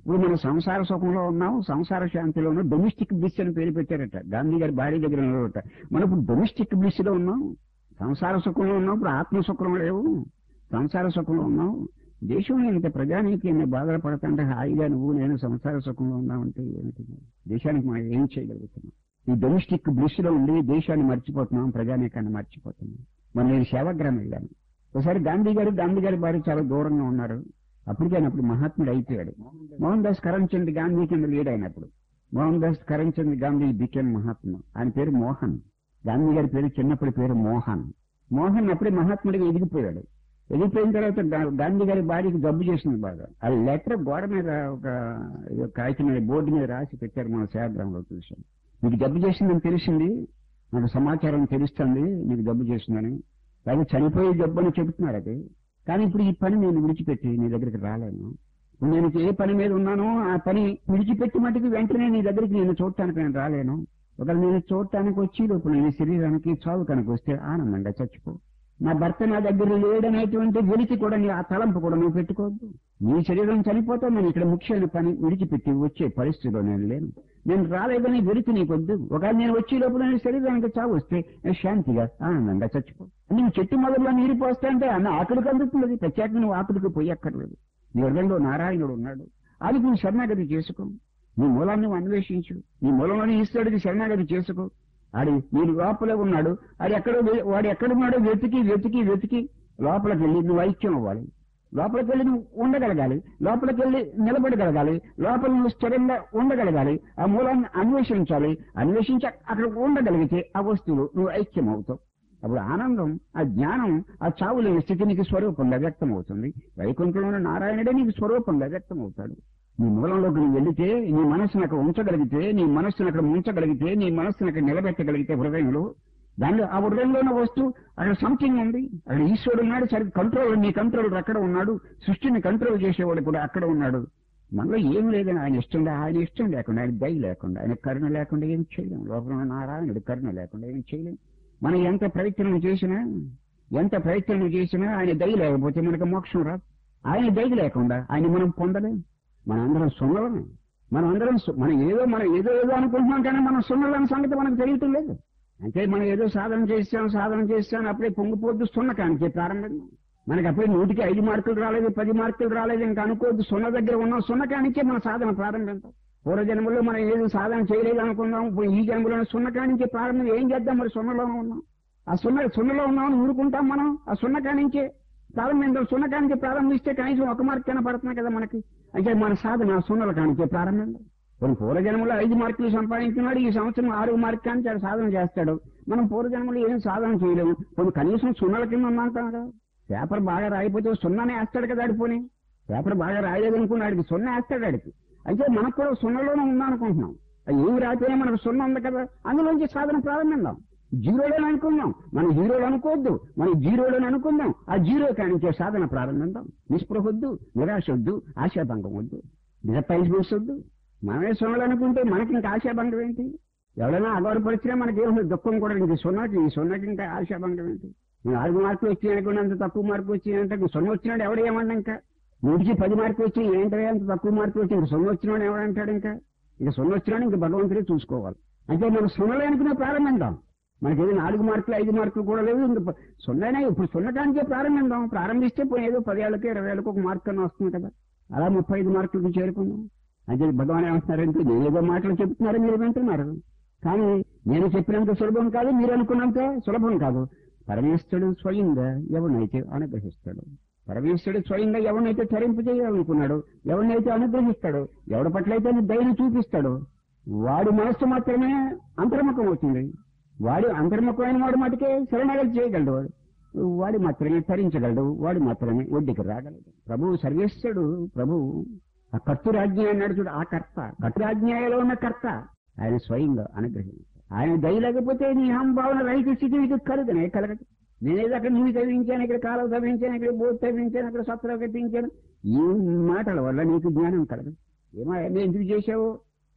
ఇప్పుడు మనం సంసార సుఖంలో ఉన్నాం సంసార శాంతిలో ఉన్నాం డొమెస్టిక్ బ్లిస్ అని పేరు పెట్టారట గాంధీ గారి భార్య దగ్గర ఉన్నారట మనం ఇప్పుడు డొమెస్టిక్ బ్లిస్ లో ఉన్నాం సంసార సుఖంలో ఉన్నాం ఇప్పుడు ఆత్మ సుఖంలో లేవు సంసార సుఖంలో ఉన్నాం దేశంలో ఇంత ప్రజానికి ఎన్ని బాధలు పడుతుంటే హాయిగా నువ్వు నేను సంసార సుఖంలో ఉన్నామంటే ఏమిటి దేశానికి మనం ఏం చేయగలుగుతున్నాం ఈ డొమెస్టిక్ బ్లిస్ లో ఉండి దేశాన్ని మర్చిపోతున్నాం ప్రజానీకాన్ని మర్చిపోతున్నాం మరి నేను సేవాగ్రామం వెళ్ళాను ఒకసారి గాంధీ గారు గాంధీ గారి భార్య చాలా దూరంగా ఉన్నారు అప్పటికే ఆయన అప్పుడు మహాత్ముడు అయిపోయాడు మోహన్ దాస్ కరంచంద్ గాంధీ కింద లీడ్ అయినప్పుడు మోహన్ దాస్ కరంచంద్ గాంధీ బికెన్ మహాత్మ ఆయన పేరు మోహన్ గాంధీ గారి పేరు చిన్నప్పటి పేరు మోహన్ మోహన్ అప్పుడే మహాత్ముడిగా ఎదిగిపోయాడు ఎదిగిపోయిన తర్వాత గా- గాంధీ గారి భార్యకి జబ్బు చేసింది బాగా ఆ లెటర్ గోడ మీద ఒక ఏదో కాగితం మీద బోర్డు మీద రాసి పెట్టారు మన సేద్రంలో చూసాం మీకు జబ్బు చేసిందని తెలిసింది నాకు సమాచారం తెలుస్తుంది మీకు జబ్బు చేసిందని అది చనిపోయే జబ్బు అని చెబుతున్నారు అది కానీ ఇప్పుడు ఈ పని నేను విడిచిపెట్టి నీ దగ్గరికి రాలేను ఇప్పుడు నేను ఏ పని మీద ఉన్నానో ఆ పని విడిచిపెట్టి మటుకు వెంటనే నీ దగ్గరికి నేను చూడటానికి నేను రాలేను ఒకవేళ నేను చూడటానికి వచ్చి లోపల నీ శరీరానికి చావు కనుక వస్తే ఆనందంగా చచ్చిపో నా భర్త నా దగ్గర లేడనేటువంటి వెలికి కూడా నీ ఆ తలంపు కూడా నువ్వు పెట్టుకోవద్దు నీ శరీరం చనిపోతే నేను ఇక్కడ ముఖ్యమైన పని విడిచిపెట్టి వచ్చే పరిస్థితిలో నేను లేను నేను రాలేదని వెలికి నీకొద్దు ఒకవేళ నేను వచ్చే లోపల నీ శరీరానికి చావు వస్తే నేను శాంతిగా ఆనందంగా చచ్చిపో నువ్వు చెట్టు మొదల్లో నీరు పోస్తే అంటే అన్న ఆకలికి అందుతుంది ప్రత్యేకంగా నువ్వు ఆకలికి పోయక్కర్లేదు నీ హృదయంలో నారాయణుడు ఉన్నాడు అది నువ్వు శరణాగతి చేసుకో నీ మూలాన్ని నువ్వు అన్వేషించు నీ మూలంలోని ఈశ్వరుడికి శరణాగతి చేసుకో ఆడి నీ లోపలే ఉన్నాడు ఆడు ఎక్కడో వె- వాడు ఎక్కడున్నాడో వెతికి వెతికి వెతికి లోపలికి వెళ్ళి నువ్వు ఐక్యం అవ్వాలి లోపలికి వెళ్ళి నువ్వు ఉండగలగాలి లోపలికి వెళ్ళి నిలబడగలగాలి లోపల నువ్వు స్థిరంగా ఉండగలగాలి ఆ మూలాన్ని అన్వేషించాలి అన్వేషించి అక్కడ ఉండగలిగితే ఆ వస్తువులు నువ్వు ఐక్యం అవుతావు అప్పుడు ఆనందం ఆ జ్ఞానం ఆ చావు లేని స్థితి నీకు స్వరూపంగా వ్యక్తం అవుతుంది వైకుంఠంలో ఉన్న నారాయణుడే నీకు స్వరూపంగా వ్యక్తం అవుతాడు నీ మూలంలోకి నువ్వు వెళితే నీ మనస్సును అక్కడ ఉంచగలిగితే నీ మనస్సును అక్కడ ఉంచగలిగితే నీ మనస్సును అక్కడ నిలబెట్టగలిగితే హృదయంలో దానిలో ఆ హృదయంలో ఉన్న వస్తువు అక్కడ సంథింగ్ ఉంది అక్కడ ఈశ్వరుడు ఉన్నాడు సరి కంట్రోల్ నీ కంట్రోల్ అక్కడ ఉన్నాడు సృష్టిని కంట్రోల్ చేసేవాడు కూడా అక్కడ ఉన్నాడు మనలో ఏం లేదని ఆయన ఇష్టం లే- ఆయన ఇష్టం లేకుండా ఆయన దయ లేకుండా ఆయన కరుణ లేకుండా ఏం చేయలేం లోపల ఉన్న నారాయణుడు కరుణ లేకుండా ఏం చేయలేం మనం ఎంత ప్రయత్నం చేసినా ఎంత ప్రయత్నం చేసినా ఆయన దయ లేకపోతే మనకు మోక్షం రాదు ఆయన దయ లేకుండా ఆయన మనం పొందలేం మనందరం సున్నలమే మనం అందరం సు- మనం ఏదో మనం ఏదో ఏదో అనుకుంటున్నాం కానీ మనం సున్నలని సంగతి మనకు తెలియటం లేదు అంటే మనం ఏదో సాధన చేస్తాం సాధన చేస్తాం అప్పుడే పొంగిపోద్దు సున్న కానికే ప్రారంభం మనకి అప్పుడే నూటికి ఐదు మార్కులు రాలేదు పది మార్కులు రాలేదు ఇంకా అనుకోవద్దు సున్న దగ్గర ఉన్నాం సున్న కానికే మన సాధన ప్రారంభించాం పూర్వ జన్మలో మనం ఏదో సాధన చేయలేదు అనుకుందాం ఇప్పుడు ఈ జన్మలో సున్న కానించే ప్రారంభం ఏం చేద్దాం మరి సున్నలోనే ఉన్నాం ఆ సున్న సున్నలో ఉన్నామని ఊరుకుంటాం మనం ఆ సున్న కానించే ప్రారంభించాం సున్న కానించే ప్రారంభిస్తే కనీసం ఒక మార్క్ అయినా పడుతుంది కదా మనకి అంటే మన సాధన ఆ సున్నల కానించే ప్రారంభించాం కొన్ని పూర్వజన్మలో ఐదు మార్కులు సంపాదించున్నాడు ఈ సంవత్సరం ఆరు మార్క్ కానీ చాలా సాధన చేస్తాడు మనం పూర్వజన్మలో ఏం సాధన చేయలేము కొన్ని కనీసం సున్నల కింద ఉన్నాం కదా పేపర్ బాగా రాయిపోతే సున్నానే వేస్తాడు కదా ఆడిపోని పేపర్ బాగా రాయలేదనుకున్న ఆడికి సున్నా వేస్తాడు ఆడికి అయితే మనకు కూడా సున్నలోనే ఉందా అనుకుంటున్నాం అది ఏమి రాకపోయినా మనకు సున్న ఉంది కదా అందులోంచి సాధన ప్రారంభిద్దాం జీరోలోనే అనుకుందాం మనం జీరోలు అనుకోవద్దు మనం జీరోలోనే అనుకుందాం ఆ జీరో కానించే సాధన ప్రారంభిద్దాం నిస్పృహ వద్దు నిరాశ వద్దు ఆశాభంగం వద్దు డిసప్పాయింట్మెంట్స్ వద్దు మనమే సున్నలు అనుకుంటే మనకి ఇంకా ఆశాభంగం ఏంటి ఎవరైనా అగౌరవపరిచినా మనకి ఏమి దుఃఖం కూడా ఇంక సున్నకి ఈ సున్నకి ఇంకా ఆశాభంగం ఏంటి నువ్వు నాలుగు మార్కులు వచ్చాయి అనుకున్నా అంత తక్కువ మార్కులు వచ్చాయంటే ఇంక సున్న వచ్చినాడు ఎవడు ఏమన్నా ఇంకా నూటికి పది మార్కులు వచ్చి ఏంటంటే అంత తక్కువ మార్కులు వచ్చి ఇంక సున్న వచ్చినాడు ఎవడంటాడు ఇంకా ఇక సున్న వచ్చినాడు ఇంక భగవంతుడే చూసుకోవాలి అంటే మనం సున్నలే అనుకునే ప్రారంభిద్దాం మనకి ఏదో నాలుగు మార్కులు ఐదు మార్కులు కూడా లేవు ఇంక ప- సున్ననే ఇప్పుడు సున్నటానికే ప్రారంభిద్దాం ప్రారంభిస్తే పోయి ఏదో పదేళ్ళకి ఇరవై ఏళ్ళకి ఒక మార్క్ అన్న వస్తుంది కదా అలా ముప్పై ఐదు మార్కులకు చేరుకుందాం అంటే భగవాన్ ఏమంటున్నారంటే నేను ఏదో మాటలు చెప్తున్నారు మీరు వింటున్నారు కానీ నేను చెప్పినంత సులభం కాదు మీరు అనుకున్నంత సులభం కాదు పరమేశ్వరుడు స్వయంగా ఎవరినైతే అనుగ్రహిస్తాడు పరమేశ్వరుడు స్వయంగా ఎవరినైతే తరింపు చేయాలనుకున్నాడు ఎవరినైతే అనుగ్రహిస్తాడు ఎవడి పట్లయితే దయను చూపిస్తాడు వాడి మనస్సు మాత్రమే అంతర్ముఖం అవుతుంది వాడు అంతర్ముఖమైన వాడు మటుకే శరణాగతి చేయగలడు వాడు వాడు మాత్రమే తరించగలడు వాడు మాత్రమే ఒడ్డుకి రాగలడు ప్రభువు సర్వేశ్వరుడు ప్రభువు ఆ కర్తురాజ్ఞ అన్నాడు చూడు ఆ కర్త కర్తురాజ్ఞాయలో ఉన్న కర్త ఆయన స్వయంగా అనుగ్రహించాడు ఆయన దయ లేకపోతే నీ భావన రహిత స్థితి నీకు కలుగనే కలగదు నేనేదో అక్కడ నీళ్ళు తవ్వించాను ఇక్కడ కాలువ తవ్వించాను ఇక్కడ బోధ తవ్వించాను అక్కడ సత్రం కట్టించాను ఈ మాటల వల్ల నీకు జ్ఞానం కలగదు ఏమో అన్నీ ఎందుకు చేశావు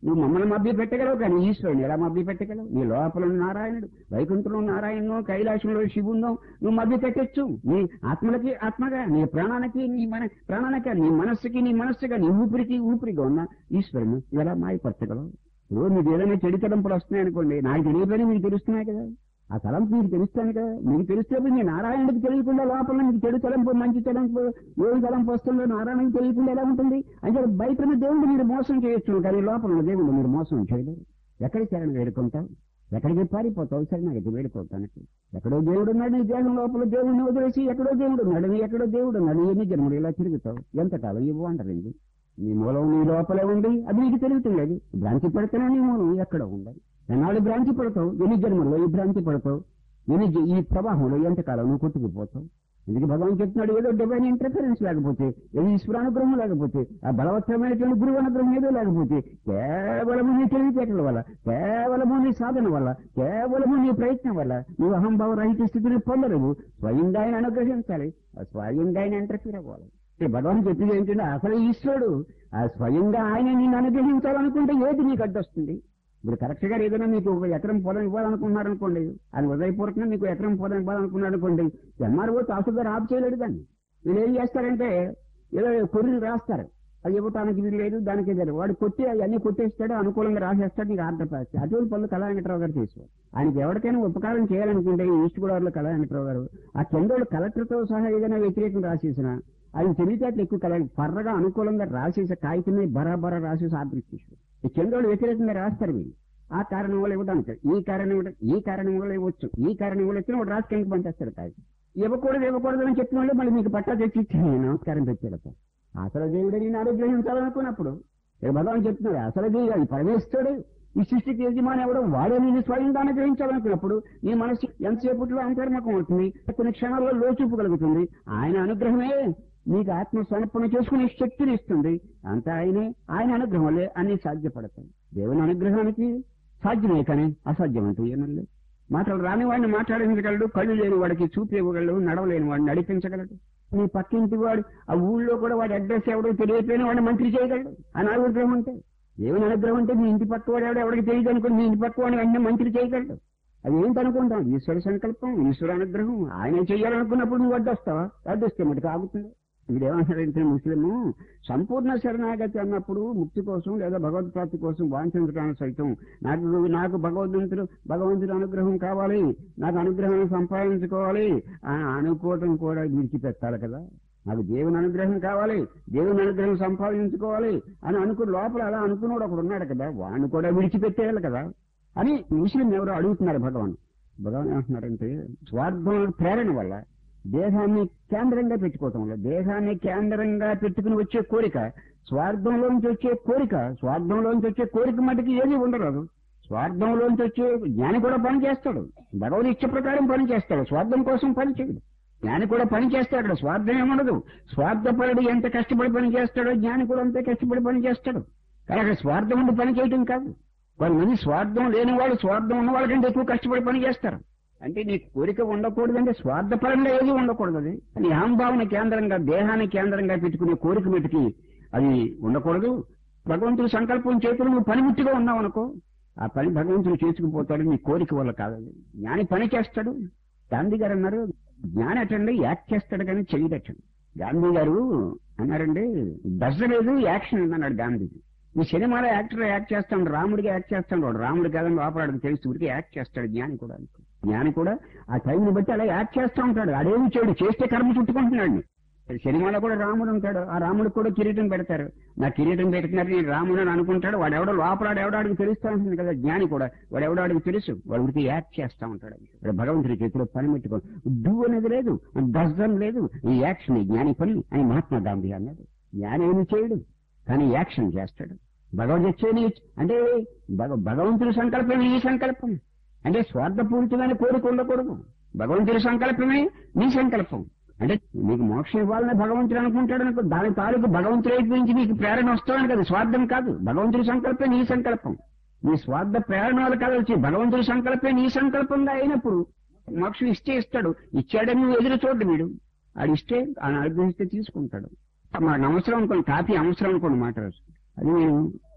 నువ్వు మమ్మల్ని మభ్య పెట్టగలవు కానీ ఈశ్వరుని ఎలా మభ్య పెట్టగలవు నీ లోపల ఉన్న నారాయణుడు వైకుంఠంలో నారాయణను కైలాసంలో శివుందో నువ్వు మభ్య పెట్టచ్చు నీ ఆత్మలకి ఆత్మగా నీ ప్రాణానికి నీ మన ప్రాణానికి నీ మనస్సుకి నీ మనస్సుగా నీ ఊపిరికి ఊపిరిగా ఉన్న ఈశ్వరుని ఎలా మాయపరచగలవు ఇప్పుడు మీకు ఏదైనా చెడు తలంపులు వస్తున్నాయి అనుకోండి నాకు తెలియదని మీకు తెలుస్తున్నాయి కదా ఆ తలంపు మీకు తెలుస్తాను కదా మీకు తెలిస్తే మీ నారాయణుడికి తెలియకుండా లోపల మీకు చెడు తలంపు మంచి తలంపు ఏది తలంపు వస్తుందో నారాయణకి తెలియకుండా ఎలా ఉంటుంది అంటే బయట ఉన్న దేవుడు మీరు మోసం చేయొచ్చు కానీ లోపల ఉన్న దేవుడు మీరు మోసం చేయలేరు ఎక్కడికి శరణ వేడుకుంటావు ఎక్కడికి పారిపోతావు శరణాగతి వేడుకోవటానికి ఎక్కడో దేవుడు ఉన్నాడు నీ దేహం లోపల దేవుడిని వదిలేసి ఎక్కడో దేవుడు ఉన్నాడు నీ ఎక్కడో దేవుడు ఉన్నాడు ఎన్ని జన్మలు ఇలా తిరుగుతావు ఎంతకాలం ఇవ్వు అంటారండి నీ మూలం నీ లోపలే ఉంది అది నీకు తెలుగుతుంది భ్రాంతి పడితేనే నీ మూలం ఎక్కడ ఉండాలి ఎన్నాళ్ళు భ్రాంతి పడతావు ఎన్ని జన్మల్లో ఈ భ్రాంతి పడతావు ఎన్ని జ- ఈ ప్రవాహంలో ఎంతకాలం నువ్వు కొట్టుకుపోతావు ఎందుకు భగవాన్ చెప్తున్నాడు ఏదో డివైన్ ఇంటర్ఫరెన్స్ లేకపోతే ఏదో ఈశ్వరానుగ్రహం లేకపోతే ఆ బలవత్తరమైనటువంటి గురువు అనుగ్రహం ఏదో లేకపోతే కేవలము నీ తెలివితేటల వల్ల కేవలము నీ సాధన వల్ల కేవలము నీ ప్రయత్నం వల్ల నువ్వు అహంభావ రహిత స్థితిని పొందలేవు స్వయంగా ఆయన అనుగ్రహించాలి ఆ స్వయంగా ఆయన ఇంటర్ఫీర్ అవ్వాలి అంటే భగవాన్ చెప్పింది ఏంటంటే అసలు ఈశ్వరుడు ఆ స్వయంగా ఆయన నిన్ను అనుగ్రహించాలనుకుంటే ఏది నీకు అడ్డొస్తుంది ఇప్పుడు కరెక్ట్ గా ఏదైనా మీకు ఒక ఎకరం పొలం ఇవ్వాలనుకున్నారు అనుకోండి అది ఉదయపూర్వకంగా మీకు ఎకరం పొలం ఇవ్వాలనుకున్నారు అనుకోండి ఎంఆర్ఓ తహసీల్దార్ ఆఫ్ చేయలేడు దాన్ని వీళ్ళు ఏం చేస్తారంటే ఏదో కొర్రీలు రాస్తారు అది ఇవ్వటానికి వీలు లేదు దానికి ఇది లేదు. వాడు కొట్టి అవన్నీ కొట్టేస్తాడు అనుకూలంగా రాసేస్తాడు నీకు ఆర్డర్ పాస్ అటువంటి పనులు కళా వెంకటరావు గారు చేసేవారు ఆయనకి ఎవరికైనా ఉపకారం చేయాలనుకుంటే ఈ ఈస్ట్ గోదావరిలో కళా వెంకటరావు గారు ఆ కిందోళ్ళు కలెక్టర్తో సహా ఏదైనా వ్యతిరేకం రాసేసిన ఆయన తెలివితేటలు ఎక్కువ కల పర్రగా అనుకూలంగా రాసేసి కాగితం మీద బరాబరా రాసేసి ఆర్డర్ ఇచ్చేసారు ఈ కిందోళ్ళు వ్యతిరేకంగా రాస్తారు వీళ్ళు ఆ కారణం వల్ల ఇవ్వడానికి ఈ కారణం వల్ల ఈ కారణం వల్ల ఇవ్వచ్చు ఈ కారణం వల్ల వచ్చిన వాడు రాసి కిందకి పంచేస్తాడు కాగితం ఇవ్వకూడదు ఇవ్వకూడదు అని చెప్పిన వాళ్ళు మళ్ళీ మీకు పట్టా తెచ్చి ఇచ్చాను నమస్కారం పెట్టాడు అసలు దేవుడు నేను అనుగ్రహించాలనుకున్నప్పుడు ఇక్కడ భగవాన్ చెప్తున్నాడు అసలు దేవుడు అది పరమేశ్వరుడు ఈ సృష్టికి యజమాని ఎవడో వాడే నేను స్వయంగా అనుగ్రహించాలనుకున్నప్పుడు నీ మనసు ఎంతసేపట్లో అంతర్మకం అవుతుంది కొన్ని క్షణాల్లో లోచూపు కలుగుతుంది ఆయన అనుగ్రహమే నీకు ఆత్మ సమర్పణ చేసుకునే శక్తిని ఇస్తుంది అంతా ఆయనే ఆయన అనుగ్రహం వల్లే అన్ని సాధ్యపడతాయి దేవుని అనుగ్రహానికి సాధ్యమే కానీ అసాధ్యం అంటూ ఏమీ లేదు మాటలు రాని వాడిని మాట్లాడించగలడు కళ్ళు లేని వాడికి చూపు ఇవ్వగలడు నడవలేని వాడిని నడిపించగలడు నీ పక్కింటి వాడు ఆ ఊళ్ళో కూడా వాడి అడ్రస్ ఎవడో తెలియకపోయినా వాడిని మంత్రి చేయగలడు అని అనుగ్రహం అంటే దేవుని అనుగ్రహం అంటే మీ ఇంటి పక్క వాడు ఎవడో ఎవడికి తెలియదు అనుకోండి మీ ఇంటి పక్క వాడిని వెంటనే మంత్రి చేయగలడు అది ఏంటి అనుకుంటాం ఈశ్వర సంకల్పం ఈశ్వర అనుగ్రహం ఆయన చేయాలనుకున్నప్పుడు నువ్వు అడ్డొస్తావా అడ్డొస్తే మటుకు ఆగుతుంది వీడేమంటాడంటే ముస్లిము సంపూర్ణ శరణాగతి అన్నప్పుడు ముక్తి కోసం లేదా భగవద్ ప్రాప్తి కోసం వాంఛించడానికి సైతం నాకు నాకు భగవంతుడు భగవంతుడి అనుగ్రహం కావాలి నాకు అనుగ్రహం సంపాదించుకోవాలి అని అనుకోవటం కూడా విడిచిపెట్టాలి కదా నాకు దేవుని అనుగ్రహం కావాలి దేవుని అనుగ్రహం సంపాదించుకోవాలి అని అనుకుని లోపల అలా అనుకున్నాడు ఒకడు ఉన్నాడు కదా వాడిని కూడా విడిచిపెట్టేయాలి కదా అని ముస్లిం ఎవరో అడుగుతున్నారు భగవాన్ భగవాన్ ఏమంటున్నారంటే స్వార్థం ప్రేరణ వల్ల దేహాన్ని కేంద్రంగా పెట్టుకోవటం వల్ల దేహాన్ని కేంద్రంగా పెట్టుకుని వచ్చే కోరిక స్వార్థంలోంచి వచ్చే కోరిక స్వార్థంలోంచి వచ్చే కోరిక మటుకు ఏది ఉండరాదు స్వార్థంలోంచి వచ్చే జ్ఞాని కూడా పని చేస్తాడు భగవద్ ఇచ్చ ప్రకారం పని చేస్తాడు స్వార్థం కోసం పని చేయడు జ్ఞాని కూడా పని చేస్తాడు స్వార్థం ఏముండదు స్వార్థపరుడు ఎంత కష్టపడి పని చేస్తాడో జ్ఞాని కూడా అంతే కష్టపడి పని చేస్తాడు కానీ అక్కడ స్వార్థం ఉండి పని చేయటం కాదు కొంతమంది స్వార్థం లేని వాళ్ళు స్వార్థం ఉన్న వాళ్ళకంటే ఎక్కువ కష్టపడి పని చేస్తారు అంటే నీ కోరిక ఉండకూడదు అంటే స్వార్థపరంగా ఏది ఉండకూడదు అది నీ అహంభావన కేంద్రంగా దేహాన్ని కేంద్రంగా పెట్టుకునే కోరిక మెట్టుకి అది ఉండకూడదు భగవంతుడి సంకల్పం చేతులు నువ్వు పనిముట్టిగా ఉన్నావు అనుకో ఆ పని భగవంతుడు చేసుకుపోతాడు నీ కోరిక వల్ల కాదు జ్ఞాని పని చేస్తాడు గాంధీ గారు అన్నారు జ్ఞాని అటండి యాక్ట్ చేస్తాడు కానీ చెయ్యడటండి గాంధీ గారు అన్నారండి దశ లేదు యాక్షన్ ఉంది అన్నాడు గాంధీజీ ఈ సినిమాలో యాక్టర్ యాక్ట్ చేస్తాడు రాముడిగా యాక్ట్ చేస్తాడు వాడు రాముడు కాదని లోపలాడికి తెలుసు ఊరికి యాక్ట్ చేస్తాడు జ్ఞాని కూడా జ్ఞాని కూడా ఆ టైంని బట్టి అలా యాక్ట్ చేస్తూ ఉంటాడు అదేమి చేయడు చేస్తే కర్మ చుట్టుకుంటున్నాడు సినిమాలో కూడా రాముడు ఉంటాడు ఆ రాముడు కూడా కిరీటం పెడతారు నా కిరీటం పెడుతున్నారు నేను రాముడు అని అనుకుంటాడు వాడు ఎవడో లోపల ఎవడాడికి తెలుస్తూ ఉంటుంది కదా జ్ఞాని కూడా వాడు ఎవడాడికి తెలుసు వాడు ఉడికి యాక్ట్ చేస్తూ ఉంటాడు వాడు భగవంతుడి చేతిలో పని పెట్టుకో డూ అనేది లేదు దర్శనం లేదు ఈ యాక్షన్ ఈ జ్ఞాని పని అని మహాత్మా గాంధీ అన్నాడు జ్ఞాని ఏమి చేయడు కానీ యాక్షన్ చేస్తాడు భగవద్గీత అంటే భగ- భగవంతుడి సంకల్పం ఈ సంకల్పం అంటే స్వార్థపూరితమైన కోరిక ఉండకూడదు భగవంతుడి సంకల్పమే నీ సంకల్పం అంటే నీకు మోక్షం ఇవ్వాలని భగవంతుడు అనుకుంటాడు అనుకో దాని తాలూకు భగవంతుడి వైపు నుంచి నీకు ప్రేరణ వస్తామని కదా స్వార్థం కాదు భగవంతుడి సంకల్పం నీ సంకల్పం నీ స్వార్థ ప్రేరణలు కలవచ్చి భగవంతుడి సంకల్పం నీ సంకల్పంగా అయినప్పుడు మోక్షం ఇస్తే ఇస్తాడు ఇచ్చాడని నువ్వు ఎదురు చూడు వీడు ఆడు ఇస్తే ఆయన అనుగ్రహిస్తే తీసుకుంటాడు మాకు అవసరం అనుకోండి కాఫీ అవసరం అనుకోండి మాట అది నేను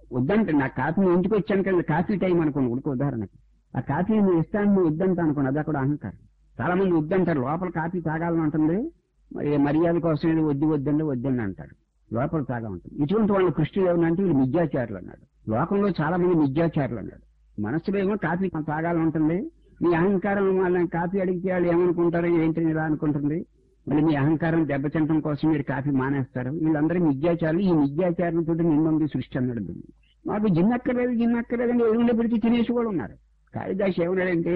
వద్దంటే నా కాఫీ నేను ఇంటికి వచ్చాను కదా కాఫీ టైం అనుకోండి ఉడక ఉదాహరణకి ఆ కాఫీ నువ్వు ఇస్తాను నువ్వు వద్దంటా అనుకోండి అది అక్కడ అహంకారం చాలా మంది వద్దంటారు లోపల కాఫీ తాగాలని ఉంటుంది మరి మర్యాద కోసం ఏదో వద్దు వద్దండి వద్దండి అంటాడు లోపల తాగా ఉంటుంది ఇటువంటి వాళ్ళు కృష్ణుడు ఏమనంటే వీళ్ళు మిథ్యాచారులు అన్నాడు లోకంలో చాలా మంది మిథ్యాచారులు అన్నాడు మనసులో ఏమో కాఫీ తాగాలని ఉంటుంది మీ అహంకారం వాళ్ళని కాఫీ అడిగితే వాళ్ళు ఏమనుకుంటారు ఏంటి ఇలా అనుకుంటుంది మళ్ళీ మీ అహంకారం దెబ్బతింటం కోసం మీరు కాఫీ మానేస్తారు వీళ్ళందరూ మిథ్యాచారులు ఈ మిథ్యాచారంతో నిన్నుంది సృష్టి అన్నాడు దీన్ని. మాకు జిన్నక్కర్లేదు జిన్నక్కర్లేదు అని ఎదురులో పెడితే తినేసి కూడా ఉన్నారు కాళిదాస్ ఏమన్నాడంటే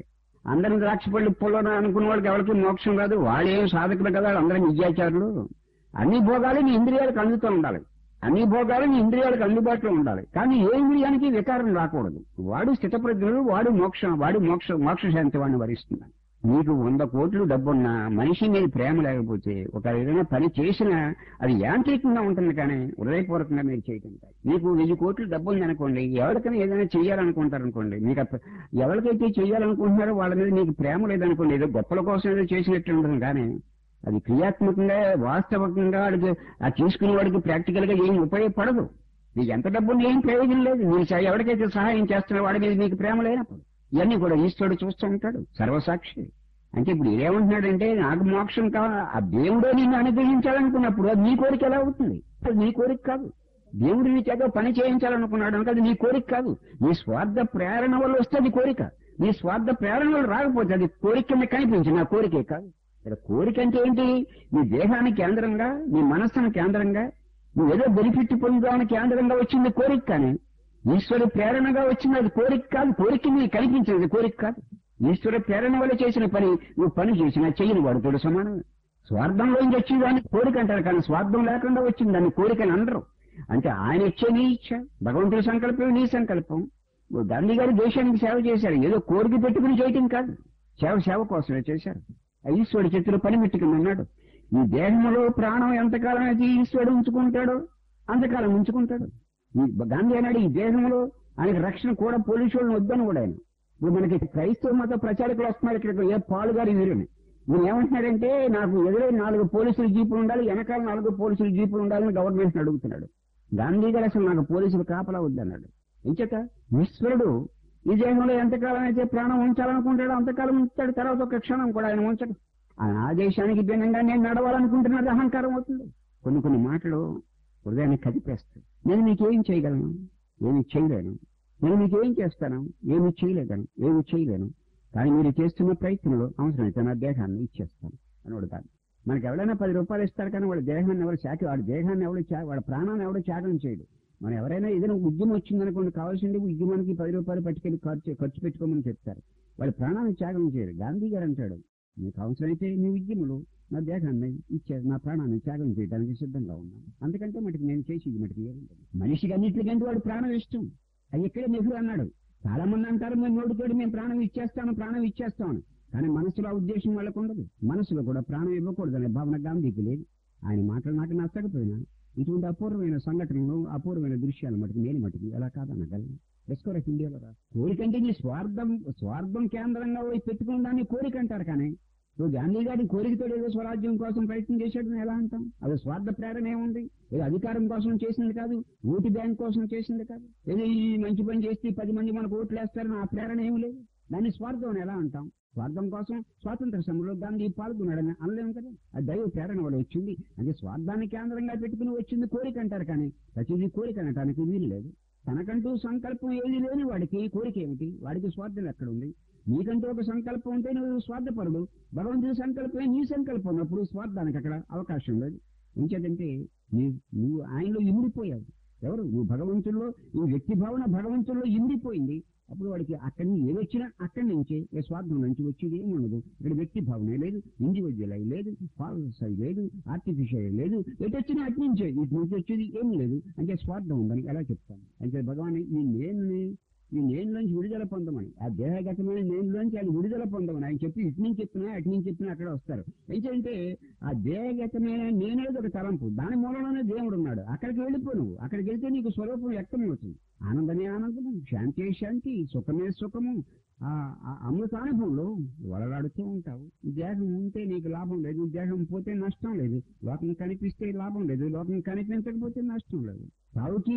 అందరం ద్రాక్ష పళ్ళు పొలం అనుకున్న వాళ్ళకి ఎవరికి మోక్షం రాదు వాళ్ళు ఏం సాధకులు కదా అందరూ మిథ్యాచారులు అన్ని భోగాలు నీ ఇంద్రియాలకు అందుతూ ఉండాలి అన్ని భోగాలు నీ ఇంద్రియాలకు అందుబాటులో ఉండాలి కానీ ఏ ఇంద్రియానికి వికారం రాకూడదు వాడు స్థితప్రజ్ఞుడు వాడు మోక్షం వాడు మోక్ష మోక్ష శాంతి వాడిని వరిస్తున్నాడు నీకు వంద కోట్లు డబ్బున్నా మనిషి మీద ప్రేమ లేకపోతే ఒక ఏదైనా పని చేసినా అది యాంత్రికంగా ఉంటుంది కానీ హృదయపూర్వకంగా మీరు చేయటం కాదు. నీకు వెయ్యి కోట్లు డబ్బు ఉంది అనుకోండి ఎవరికైనా ఏదైనా చేయాలనుకుంటారు అనుకోండి మీకు అప్ప- ఎవరికైతే చేయాలనుకుంటున్నారో వాళ్ళ మీద నీకు ప్రేమ లేదనుకోండి ఏదో గొప్పల కోసం ఏదో చేసినట్టు ఉంటుంది కానీ అది క్రియాత్మకంగా వాస్తవకంగా వాడికి ఆ తీసుకునే వాడికి ప్రాక్టికల్ గా ఏం ఉపయోగపడదు నీకు ఎంత డబ్బు ఏం ప్రయోజనం లేదు నీ సహా- ఎవరికైతే సహాయం చేస్తున్నా వాడి మీద నీకు ప్రేమ లేనప్పుడు ఇవన్నీ కూడా ఈశ్వరుడు చూస్తూ ఉంటాడు సర్వసాక్షి అంటే ఇప్పుడు ఏమంటున్నాడంటే నాకు మోక్షం కావాలి ఆ దేవుడే నిన్ను అనుగ్రహించాలనుకున్నప్పుడు అది నీ కోరిక ఎలా అవుతుంది అది నీ కోరిక కాదు దేవుడు నీ చేత పని చేయించాలనుకున్నాడు కనుక అది నీ కోరిక కాదు నీ స్వార్థ ప్రేరణ వల్ల వస్తే అది కోరిక నీ స్వార్థ ప్రేరణ వల్ల రాకపోతే అది కోరిక కింద కనిపించి నా కోరికే కాదు ఇక్కడ కోరిక అంటే ఏంటి నీ దేహాన్ని కేంద్రంగా నీ మనస్సును కేంద్రంగా నువ్వు ఏదో బెనిఫిట్ పొందుదామని కేంద్రంగా వచ్చింది కోరిక కానీ ఈశ్వరు ప్రేరణగా వచ్చింది అది కోరిక కాదు కోరిక నీకు కనిపించేది కోరిక కాదు ఈశ్వర ప్రేరణ వల్ల చేసిన పని నువ్వు పని చేసినా చెయ్యని వాడితోడు సమానమే స్వార్థంలోంచి వచ్చేదాన్ని కోరిక అంటారు కానీ స్వార్థం లేకుండా వచ్చింది దాన్ని కోరికని అనరు అంటే ఆయన ఇచ్చే నీ ఇచ్చ భగవంతుడి సంకల్పం నీ సంకల్పం ఓ గాంధీ గారు దేశానికి సేవ చేశారు ఏదో కోరిక పెట్టుకుని చేయటం కాదు సేవ సేవ కోసమే చేశారు ఆ ఈశ్వరుడు చేతిలో పనిమిట్టుకుని ఉన్నాడు ఈ దేహంలో ప్రాణం ఎంతకాలం అయితే ఈశ్వరుడు ఉంచుకుంటాడో అంతకాలం ఉంచుకుంటాడు ఈ గాంధీ అన్నాడు ఈ దేహంలో ఆయనకి రక్షణ కూడా పోలీసు వాళ్ళని వద్దని కూడా ఆయన ఇప్పుడు మనకి క్రైస్తవ మత ప్రచారకులు వస్తున్నారు ఇక్కడ ఏ పాలుగారు వీరుని ఈయన ఏమంటున్నాడంటే నాకు ఎదురే నాలుగు పోలీసులు జీపులు ఉండాలి వెనకాల నాలుగు పోలీసులు జీపులు ఉండాలని గవర్నమెంట్ అడుగుతున్నాడు గాంధీ గారు అసలు నాకు పోలీసులు కాపలా వద్దన్నాడు ఎంచేత ఈశ్వరుడు ఈ దేహంలో ఎంతకాలం అయితే ప్రాణం ఉంచాలనుకుంటాడో అంతకాలం ఉంచుతాడు తర్వాత ఒక క్షణం కూడా ఆయన ఉంచడు ఆయన ఆదేశానికి భిన్నంగా నేను నడవాలనుకుంటున్నది అహంకారం అవుతుంది కొన్ని కొన్ని మాటలు హృదయాన్ని కదిపేస్తాయి నేను మీకేం చేయగలను ఏమి చేయలేను నేను మీకు ఏం చేస్తాను ఏమి చేయలేను ఏమి చేయలేను కానీ మీరు చేస్తున్న ప్రయత్నంలో అవసరమైతే నా దేహాన్ని ఇచ్చేస్తాను అని వాడు కాదు మనకి ఎవరైనా పది రూపాయలు ఇస్తారు కానీ వాడి దేహాన్ని ఎవరు చాకి వాడి దేహాన్ని ఎవడు చా వాడి ప్రాణాన్ని ఎవడు త్యాగం చేయడు మనం ఎవరైనా ఏదైనా ఉద్యమం వచ్చిందనుకోండి కావాల్సింది ఉద్యమానికి పది రూపాయలు పట్టుకెళ్ళి ఖర్చు ఖర్చు పెట్టుకోమని చెప్తారు వాడి ప్రాణాన్ని త్యాగం చేయరు గాంధీ గారు అంటాడు నీకు అవసరమైతే నీ ఉద్యములు నా దేహాన్ని ఇచ్చే నా ప్రాణాన్ని త్యాగం చేయడానికి సిద్ధంగా ఉన్నాను అందుకంటే మటుకు నేను చేసేది మటుకు ఏముండదు. మనిషికి అన్నిటికంటే వాడు ప్రాణం ఇష్టం అది ఇక్కడే నెహ్రూ అన్నాడు చాలా మంది అంటారు మేము నోటితోటి మేము ప్రాణం ఇచ్చేస్తాను ప్రాణం ఇచ్చేస్తాను కానీ మనసులో ఆ ఉద్దేశం వాళ్ళకు ఉండదు మనసులో కూడా ప్రాణం ఇవ్వకూడదనే భావన గాంధీకి లేదు ఆయన మాటలు నాకు నచ్చకపోయినా ఇటువంటి అపూర్వమైన సంఘటనలు అపూర్వమైన దృశ్యాలు మటుకు నేను మటుకు ఎలా కాదనగలను ఎస్కోర్ ఆఫ్ ఇండియాలో రా కోరికంటే నీ స్వార్థం స్వార్థం కేంద్రంగా పోయి పెట్టుకున్న దాన్ని కోరిక అంటారు కానీ నువ్వు గాంధీ గారి కోరికతో ఏదో స్వరాజ్యం కోసం ప్రయత్నం చేశాడు ఎలా అంటాం అది స్వార్థ ప్రేరణ ఏముంది ఏదో అధికారం కోసం చేసింది కాదు ఓటు బ్యాంక్ కోసం చేసింది కాదు ఏదో ఈ మంచి పని చేస్తే పది మంది మనకు ఓట్లు వేస్తారని ఆ ప్రేరణ ఏమి లేదు దాన్ని స్వార్థం అని ఎలా అంటాం స్వార్థం కోసం స్వాతంత్ర సమయంలో గాంధీ పాల్గొన్నాడని అనలేము కదా అది దైవ ప్రేరణ వల్ల వచ్చింది అంటే స్వార్థాన్ని కేంద్రంగా పెట్టుకుని వచ్చింది కోరిక అంటారు కానీ ప్రతిదీ కోరిక అనటానికి వీలు లేదు తనకంటూ సంకల్పం ఏది లేని వాడికి కోరిక ఏమిటి వాడికి స్వార్థం ఎక్కడ ఉంది నీకంటూ ఒక సంకల్పం ఉంటే నువ్వు స్వార్థపరుడు భగవంతుడి సంకల్పమే నీ సంకల్పం ఉన్నప్పుడు స్వార్థానికి అక్కడ అవకాశం లేదు ఇంకేదంటే నీ నువ్వు ఆయనలో ఇమిడిపోయావు ఎవరు నువ్వు భగవంతుల్లో నీ వ్యక్తి భావన భగవంతుల్లో ఇమిడిపోయింది అప్పుడు వాడికి అక్కడి నుంచి ఏది వచ్చినా అక్కడి నుంచే ఏ స్వార్థం నుంచి వచ్చేది ఏమి ఉండదు ఇక్కడ వ్యక్తి భావన లేదు ఇండివిజువల్ అయి లేదు ఫాల్స్ అయి లేదు ఆర్టిఫిషియల్ లేదు ఎటు వచ్చినా అటు నుంచే ఇటు నుంచి వచ్చేది ఏం లేదు అంటే స్వార్థం ఉందని ఎలా చెప్తాను అంటే భగవాన్ ఈ నేను ఈ నేనులోంచి విడుదల పొందమని ఆ దేహగతమైన నేనులోంచి ఆయన విడుదల పొందమని ఆయన చెప్పి ఇటు నుంచి చెప్పినా అటు నుంచి చెప్పినా అక్కడ వస్తారు ఏంటంటే ఆ దేహగతమైన నేనేది ఒక తలంపు దాని మూలంలోనే దేవుడు ఉన్నాడు అక్కడికి వెళ్ళిపో నువ్వు అక్కడికి వెళ్తే నీకు స్వరూపం వ్యక్తం అవుతుంది ఆనందమే ఆనందము శాంతి శాంతి సుఖమే సుఖము ఆ ఆ అమృతానుభవంలో వలలాడుతూ ఉంటావు ఈ దేహం ఉంటే నీకు లాభం లేదు ఈ దేహం పోతే నష్టం లేదు లోకం కనిపిస్తే లాభం లేదు లోకం కనిపించకపోతే నష్టం లేదు సావుకి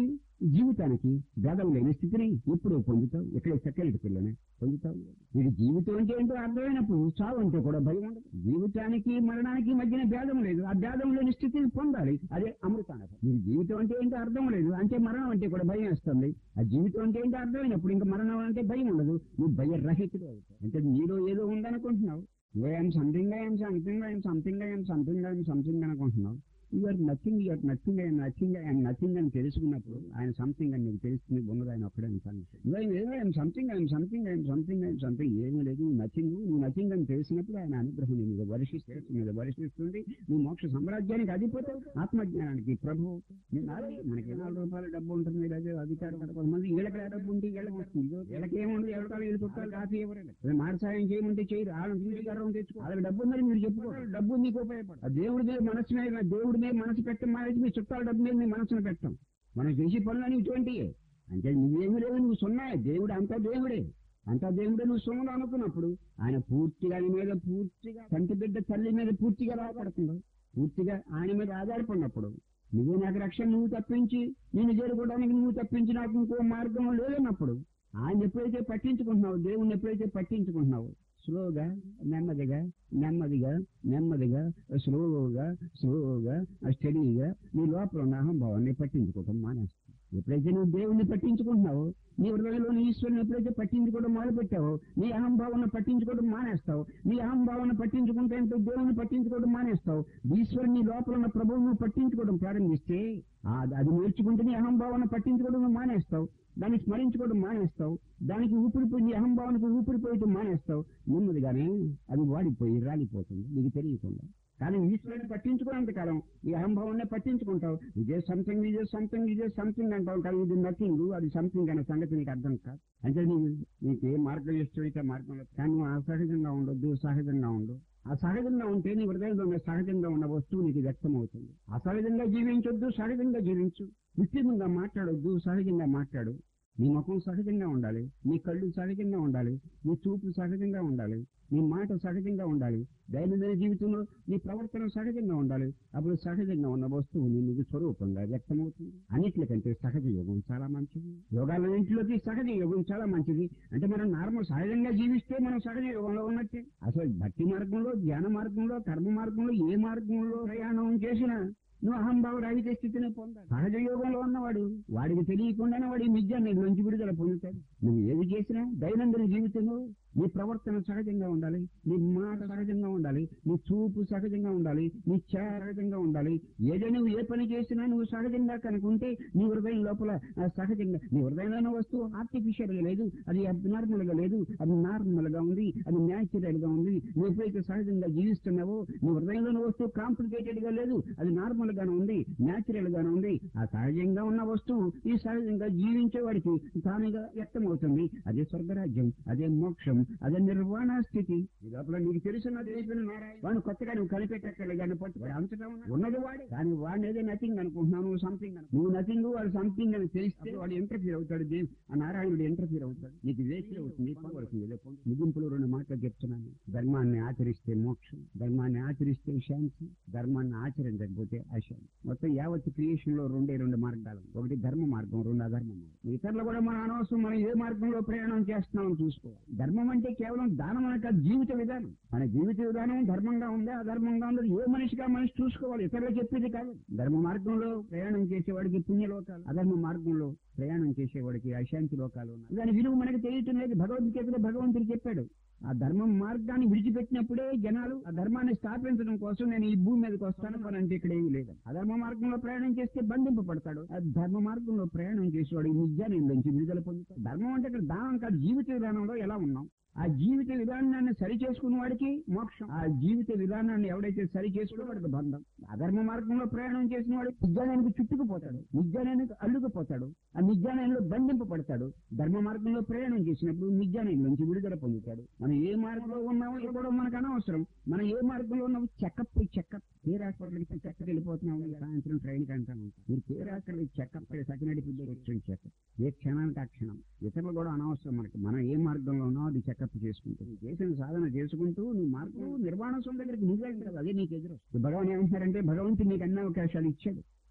జీవితానికి భేదం లేని స్థితిని ఇప్పుడు పొందుతావు ఇక్కడ సెకండ్ పిల్లని పొందుతావు ఇది జీవితం అంటే ఏంటో అర్థమైనప్పుడు చావు అంటే కూడా భయం ఉండదు జీవితానికి మరణానికి మధ్యన భేదం లేదు ఆ భేదం లేని స్థితిని పొందాలి అదే అమృతానుభవం ఇది జీవితం అంటే ఏంటో అర్థం లేదు అంటే మరణం అంటే కూడా భయం వేస్తుంది ఆ జీవితం అంటే ఏంటో అర్థమైనప్పుడు ఇంకా మరణం అంటే భయం ఉండదు నువ్వు భయరహితుడు అవుతావు అంటే నీలో ఏదో ఉందనుకుంటున్నావు I'm something I'm something I'm something I'm something I'm something అనుకుంటున్నావు you're nothing you're nothing I'm nothing I'm nothing అని తెలుసుకున్నప్పుడు ఆయన సంథింగ్ అని నీకు తెలుస్తుంది ఉన్నది ఆయన ఒక్కడే I'm something I'm something I'm something I'm something ఏమీ లేదు నువ్వు నథింగ్ నువ్వు నథింగ్ అని తెలిసినప్పుడు ఆయన అనుగ్రహం నీ మీద వర్షిస్తే మీద వర్షిస్తుంది నువ్వు మోక్ష సామ్రాజ్యానికి అధిపోతావు ఆత్మజ్ఞానానికి ప్రభు నేను నాలుగు- మనకి నాలుగు రూపాయల డబ్బు ఉంటుంది లేదా అధికారం ఉంటుంది. కొంతమంది వీళ్ళకి డబ్బు ఉంటే వీళ్ళకి వస్తుంది ఇదో వీళ్ళకి ఏముంది ఎవరికాలు వీళ్ళు చుట్టాలు కాఫీ ఎవరైనా మాట సాయం చేయమంటే చేయరు వాళ్ళని చూసి గర్వం తెచ్చుకో వాళ్ళకి డబ్బు ఉందని మీరు చెప్పుకోరు డబ్బు నీకు ఉపయోగపడదు ఆ దేవుడి మీద మనసు మీద దేవుడి మీద మనసు పెట్టడం మానేసి మీ చుట్టాల డబ్బు మీద మీ మనసును పెట్టం మనం చేసే పనులని ఇటువంటివే అంటే నువ్వేమీ లేదు నువ్వు సున్నాయే దేవుడు అంతా దేవుడే అంతా దేవుడే నువ్వు సొమ్ములు అనుకున్నప్పుడు ఆయన పూర్తిగా నీ మీద పూర్తిగా కంటి బిడ్డ తల్లి మీద పూర్తిగా రాబడుతుంది పూర్తిగా ఆయన మీద ఆధారపడినప్పుడు నువ్వు నాకు రక్షణ నువ్వు తప్పించి నేను చేరుకోవడానికి నువ్వు తప్పించి నాకు ఇంకో మార్గం లేదన్నప్పుడు ఆయన ఎప్పుడైతే పట్టించుకుంటున్నావు దేవుణ్ణి ఎప్పుడైతే పట్టించుకుంటున్నావు స్లోగా నెమ్మదిగా నెమ్మదిగా నెమ్మదిగా స్లోగా స్లోగా స్టడీగా నీ లోపల ఉన్న అహంభావాన్ని పట్టించుకోవటం మానేస్తావు ఎప్పుడైతే నువ్వు దేవుణ్ణి పట్టించుకుంటున్నావు నీ హృదయంలోని ఈశ్వరుని ఎప్పుడైతే పట్టించుకోవడం మొదలు పెట్టావో నీ అహంభావన పట్టించుకోవడం మానేస్తావు నీ అహంభావన పట్టించుకుంటే అంటే దేవుని పట్టించుకోవడం మానేస్తావు ఈశ్వరుని లోపల ఉన్న ప్రభువు నువ్వు పట్టించుకోవడం ప్రారంభిస్తే ఆ అది నేర్చుకుంటే నీ అహంభావన పట్టించుకోవడం నువ్వు మానేస్తావు దాన్ని స్మరించుకోవడం మానేస్తావు దానికి ఊపిరిపోయి నీ అహంభావనకు ఊపిరిపోయటం మానేస్తావు నెమ్మదిగానే అది వాడిపోయి రాలిపోతుంది నీకు తెలియకుండా కానీ ఈశ్వరుని పట్టించుకున్నంత కాలం ఈ అహంభావాన్ని పట్టించుకుంటావు ఇదే సంథింగ్ ఇదే సంథింగ్ ఇదే సంథింగ్ అంటావు కానీ ఇది నథింగ్ అది సంథింగ్ అనే సంగతి నీకు అర్థం కాదు అంటే నీకు నీకు ఏ మార్గం ఇష్టమైతే ఆ మార్గంలో కానీ నువ్వు అసహజంగా ఉండొద్దు సహజంగా ఉండు ఆ సహజంగా ఉంటే నీ హృదయంలో ఉన్న సహజంగా ఉన్న వస్తువు నీకు వ్యక్తం అవుతుంది అసహజంగా జీవించొద్దు సహజంగా జీవించు కృత్రిమంగా మాట్లాడొద్దు సహజంగా మాట్లాడు నీ ముఖం సహజంగా ఉండాలి నీ కళ్ళు సహజంగా ఉండాలి నీ చూపు సహజంగా ఉండాలి నీ మాట సహజంగా ఉండాలి దైనందిన జీవితంలో నీ ప్రవర్తన సహజంగా ఉండాలి అప్పుడు సహజంగా ఉన్న వస్తువు నీ నీకు స్వరూపంగా వ్యక్తమవుతుంది అన్నిట్లకంటే సహజ యోగం చాలా మంచిది యోగాలన్నింటిలోకి సహజ యోగం చాలా మంచిది అంటే మనం నార్మల్ సహజంగా జీవిస్తే మనం సహజ యోగంలో ఉన్నట్టే అసలు భక్తి మార్గంలో ధ్యాన మార్గంలో కర్మ మార్గంలో ఏ మార్గంలో ప్రయాణం చేసినా నువ్వు అహంభావ రహిత స్థితిని పొందాలి సహజ యోగంలో ఉన్నవాడు వాడికి తెలియకుండానే వాడి నిజాన్ని నుంచి విడుదల పొందుతాడు నువ్వు ఏది చేసినా దైనందిన జీవితంలో నీ ప్రవర్తన సహజంగా ఉండాలి నీ మాట సహజంగా ఉండాలి నీ చూపు సహజంగా ఉండాలి నీ చేయ సహజంగా ఉండాలి ఏదో నువ్వు ఏ పని చేసినా నువ్వు సహజంగా కనుకుంటే నీ హృదయం లోపల ఆ సహజంగా నీ హృదయంలో వస్తువు ఆర్టిఫిషియల్ గా లేదు అది అబ్నార్మల్ గా లేదు అది నార్మల్ గా ఉంది అది న్యాచురల్ గా ఉంది నువ్వు ఎప్పుడైతే సహజంగా జీవిస్తున్నావో నీ హృదయంలో వస్తువు కాంప్లికేటెడ్ గా లేదు అది నార్మల్ గానే ఉంది న్యాచురల్ గానే ఉంది ఆ సహజంగా ఉన్న వస్తువు ఈ సహజంగా జీవించే వాడికి తానుగా వ్యక్తమవుతుంది అదే స్వర్గరాజ్యం అదే మోక్షం అదే నిర్వాణ స్థితి ఈ లోపల నీకు తెలిసినది అయిపోయిన నారాయణ వాడిని కొత్తగా నువ్వు కనిపెట్టక్కర్లేదు కానీ పట్టు వాడు అంతటా ఉన్నాడు. ఉన్నది వాడే కానీ వాడిని ఏదో నథింగ్ అనుకుంటున్నావు నువ్వు సంథింగ్ నువ్వు నథింగ్ వాడు సంథింగ్ అని తెలిస్తే వాడు ఇంటర్ఫీర్ అవుతాడు దేవ్ ఆ నారాయణుడు ఇంటర్ఫీర్ అవుతాడు నీకు వేస్ట్ అవుతుంది పొందవలసింది ఏదో పొందు. ముగింపులో రెండు మాటలు చెప్తున్నాను ధర్మాన్ని ఆచరిస్తే మోక్షం ధర్మాన్ని ఆచరిస్తే శాంతి ధర్మాన్ని ఆచరించకపోతే అశాంతి మొత్తం యావత్ క్రియేషన్ లో రెండే రెండు మార్గాలు ఒకటి ధర్మ మార్గం రెండు అధర్మ మార్గం ఇతరులు కూడా మన అనవసరం మనం ఏ మార్గంలో ప్రయాణం చేస్తున్నామని చూసుకోవాలి ధర్మం అంటే కేవలం దానం అనే కాదు జీవిత విధానం మన జీవిత విధానం ధర్మంగా ఉందా అధర్మంగా ఉందా ఏ మనిషిగా మనిషి చూసుకోవాలి ఇతరులు చెప్పేది కాదు ధర్మ మార్గంలో ప్రయాణం చేసేవాడికి పుణ్యలోకాలు అధర్మ మార్గంలో ప్రయాణం చేసేవాడికి అశాంతి లోకాలు ఉన్నాయి దాని విలువ మనకి తెలియటం లేదు భగవద్గీతలో భగవంతుడు చెప్పాడు ఆ ధర్మం మార్గాన్ని విడిచిపెట్టినప్పుడే జనాలు ఆ ధర్మాన్ని స్థాపించడం కోసం నేను ఈ భూమి మీదకి వస్తాను అని అంటే ఇక్కడ ఏమీ లేదు అధర్మ మార్గంలో ప్రయాణం చేస్తే బంధింపబడతాడు ఆ ధర్మ మార్గంలో ప్రయాణం చేసేవాడు ఈ నిజాన్ని నుంచి విడుదల పొందుతాడు ధర్మం అంటే ఇక్కడ దానం కాదు జీవిత విధానంలో ఎలా ఉన్నాం ఆ జీవిత విధానాన్ని సరి చేసుకున్న వాడికి మోక్షం ఆ జీవిత విధానాన్ని ఎవడైతే సరి చేసుకున్న వాడికి బంధం అధర్మ మార్గంలో ప్రయాణం చేసిన వాడు విజ్ఞానానికి చుట్టుకుపోతాడు విజ్ఞానానికి అల్లుకుపోతాడు ఆ విజ్ఞానంలో బంధింపబడతాడు ధర్మ మార్గంలో ప్రయాణం చేసినప్పుడు విజ్ఞానం నుంచి విడుదల పొందుతాడు మనం ఏ మార్గంలో ఉన్నామో కూడా మనకు అనవసరం మనం ఏ మార్గంలో ఉన్నామో చెకప్ చెకప్ పేరు హాస్పిటల్కి చెక్కకి వెళ్ళిపోతున్నాం ఈ సాయంత్రం ట్రైన్ కి అంటాను మీరు పేరు హాస్పిటల్ చెకప్ సకినడి వచ్చి చెకప్ ఏ క్షణానికి ఆ క్షణం ఇతరులు కూడా అనవసరం మనకి మనం ఏ మార్గంలో ఉన్నామో అది చెకప్ చేసుకుంటూ నువ్వు చేసిన సాధన చేసుకుంటూ నీ మార్గం నిర్వాణ స్వం దగ్గరికి నువ్వే కదా అదే నీకు ఎదురు భగవాన్ ఏమంటున్నారంటే భగవంతుడు నీకు అన్ని అవకాశాలు ఇచ్చాడు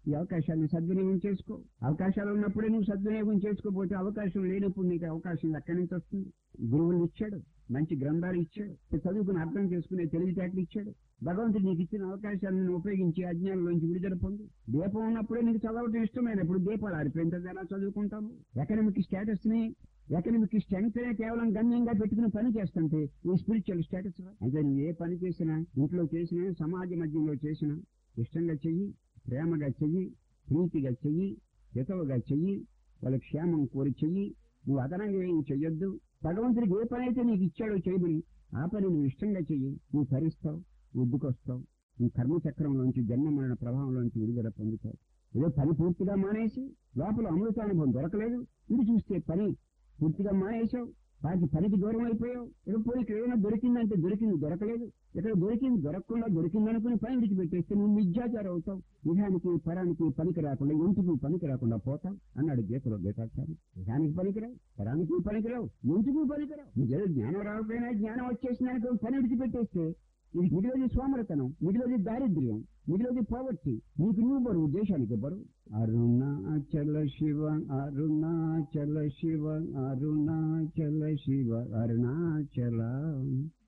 ఈ అవకాశాన్ని సద్వినియోగం చేసుకో అవకాశాలు ఉన్నప్పుడే నువ్వు సద్వినియోగం చేసుకోకపోతే అవకాశం లేనప్పుడు నీకు అవకాశం ఎక్కడి నుంచి వస్తుంది గురువులు ఇచ్చాడు మంచి గ్రంథాలు ఇచ్చాడు చదువుకుని అర్థం చేసుకునే తెలివితేటలు ఇచ్చాడు భగవంతుడు నీకు ఇచ్చిన అవకాశాలను ఉపయోగించి అజ్ఞానంలోంచి విడుదల పొంది దీపం ఉన్నప్పుడే నీకు చదవటం ఇష్టమైనప్పుడు దీపాలు ఆరిపోయిన తర్వాత ఎలా చదువుకుంటాము ఎకనమిక్ స్టేటస్ ని ఎకనమిక్ స్ట్రెంగ్త్ నే కేవలం గమ్యంగా పెట్టుకుని పని చేస్తుంటే ఈ స్పిరిచువల్ స్టేటస్ అయితే నువ్వు ఏ పని చేసినా ఇంట్లో చేసినా సమాజ మధ్యంలో చేసినా ఇష్టంగా చెయ్యి ప్రేమగా చెయ్యి ప్రీతిగా చెయ్యి హితవుగా చెయ్యి వాళ్ళ క్షేమం కోరి చెయ్యి నువ్వు అదనంగా ఏం చెయ్యొద్దు భగవంతుడికి ఏ పని అయితే నీకు ఇచ్చాడో చేయమని ఆ పని నువ్వు ఇష్టంగా చెయ్యి నువ్వు భరిస్తావు ఉద్దుకొస్తావు నీ కర్మ చక్రంలోంచి జన్మ మరణ ప్రభావంలోంచి విడుదల పొందుతావు ఏదో పని పూర్తిగా మానేసి లోపల అమృతానుభవం దొరకలేదు ఇది చూస్తే పని పూర్తిగా మానేశావు వాటి పనికి దూరం అయిపోయావు ఏదో పోయి ఇక్కడ ఏమైనా దొరికిందంటే దొరికింది దొరకలేదు ఇక్కడ దొరికింది దొరకకుండా దొరికింది అనుకుని పని విడిచిపెట్టేస్తే నువ్వు నిజాచారం అవుతావు నిజానికి పరానికి పనికి రాకుండా ఇంటికి పనికి రాకుండా పోతావు అన్నాడు గీతలో గీతాచార్య నిజానికి పనికిరావు పరానికి పనికిరావు ఇంటికి పనికిరావు నీకేదో జ్ఞానం రాకపోయినా జ్ఞానం వచ్చేసిందనుకో పని విడిచిపెట్టేస్తే ఇది మిగిలిది సోమరతనం మిగిలిది దారిద్ర్యం మిగిలిది పోవచ్చి నీకు నువ్వు బరువు దేశానికి బరువు అరుణాచల శివ అరుణాచల శివ అరుణాచల శివ అరుణాచల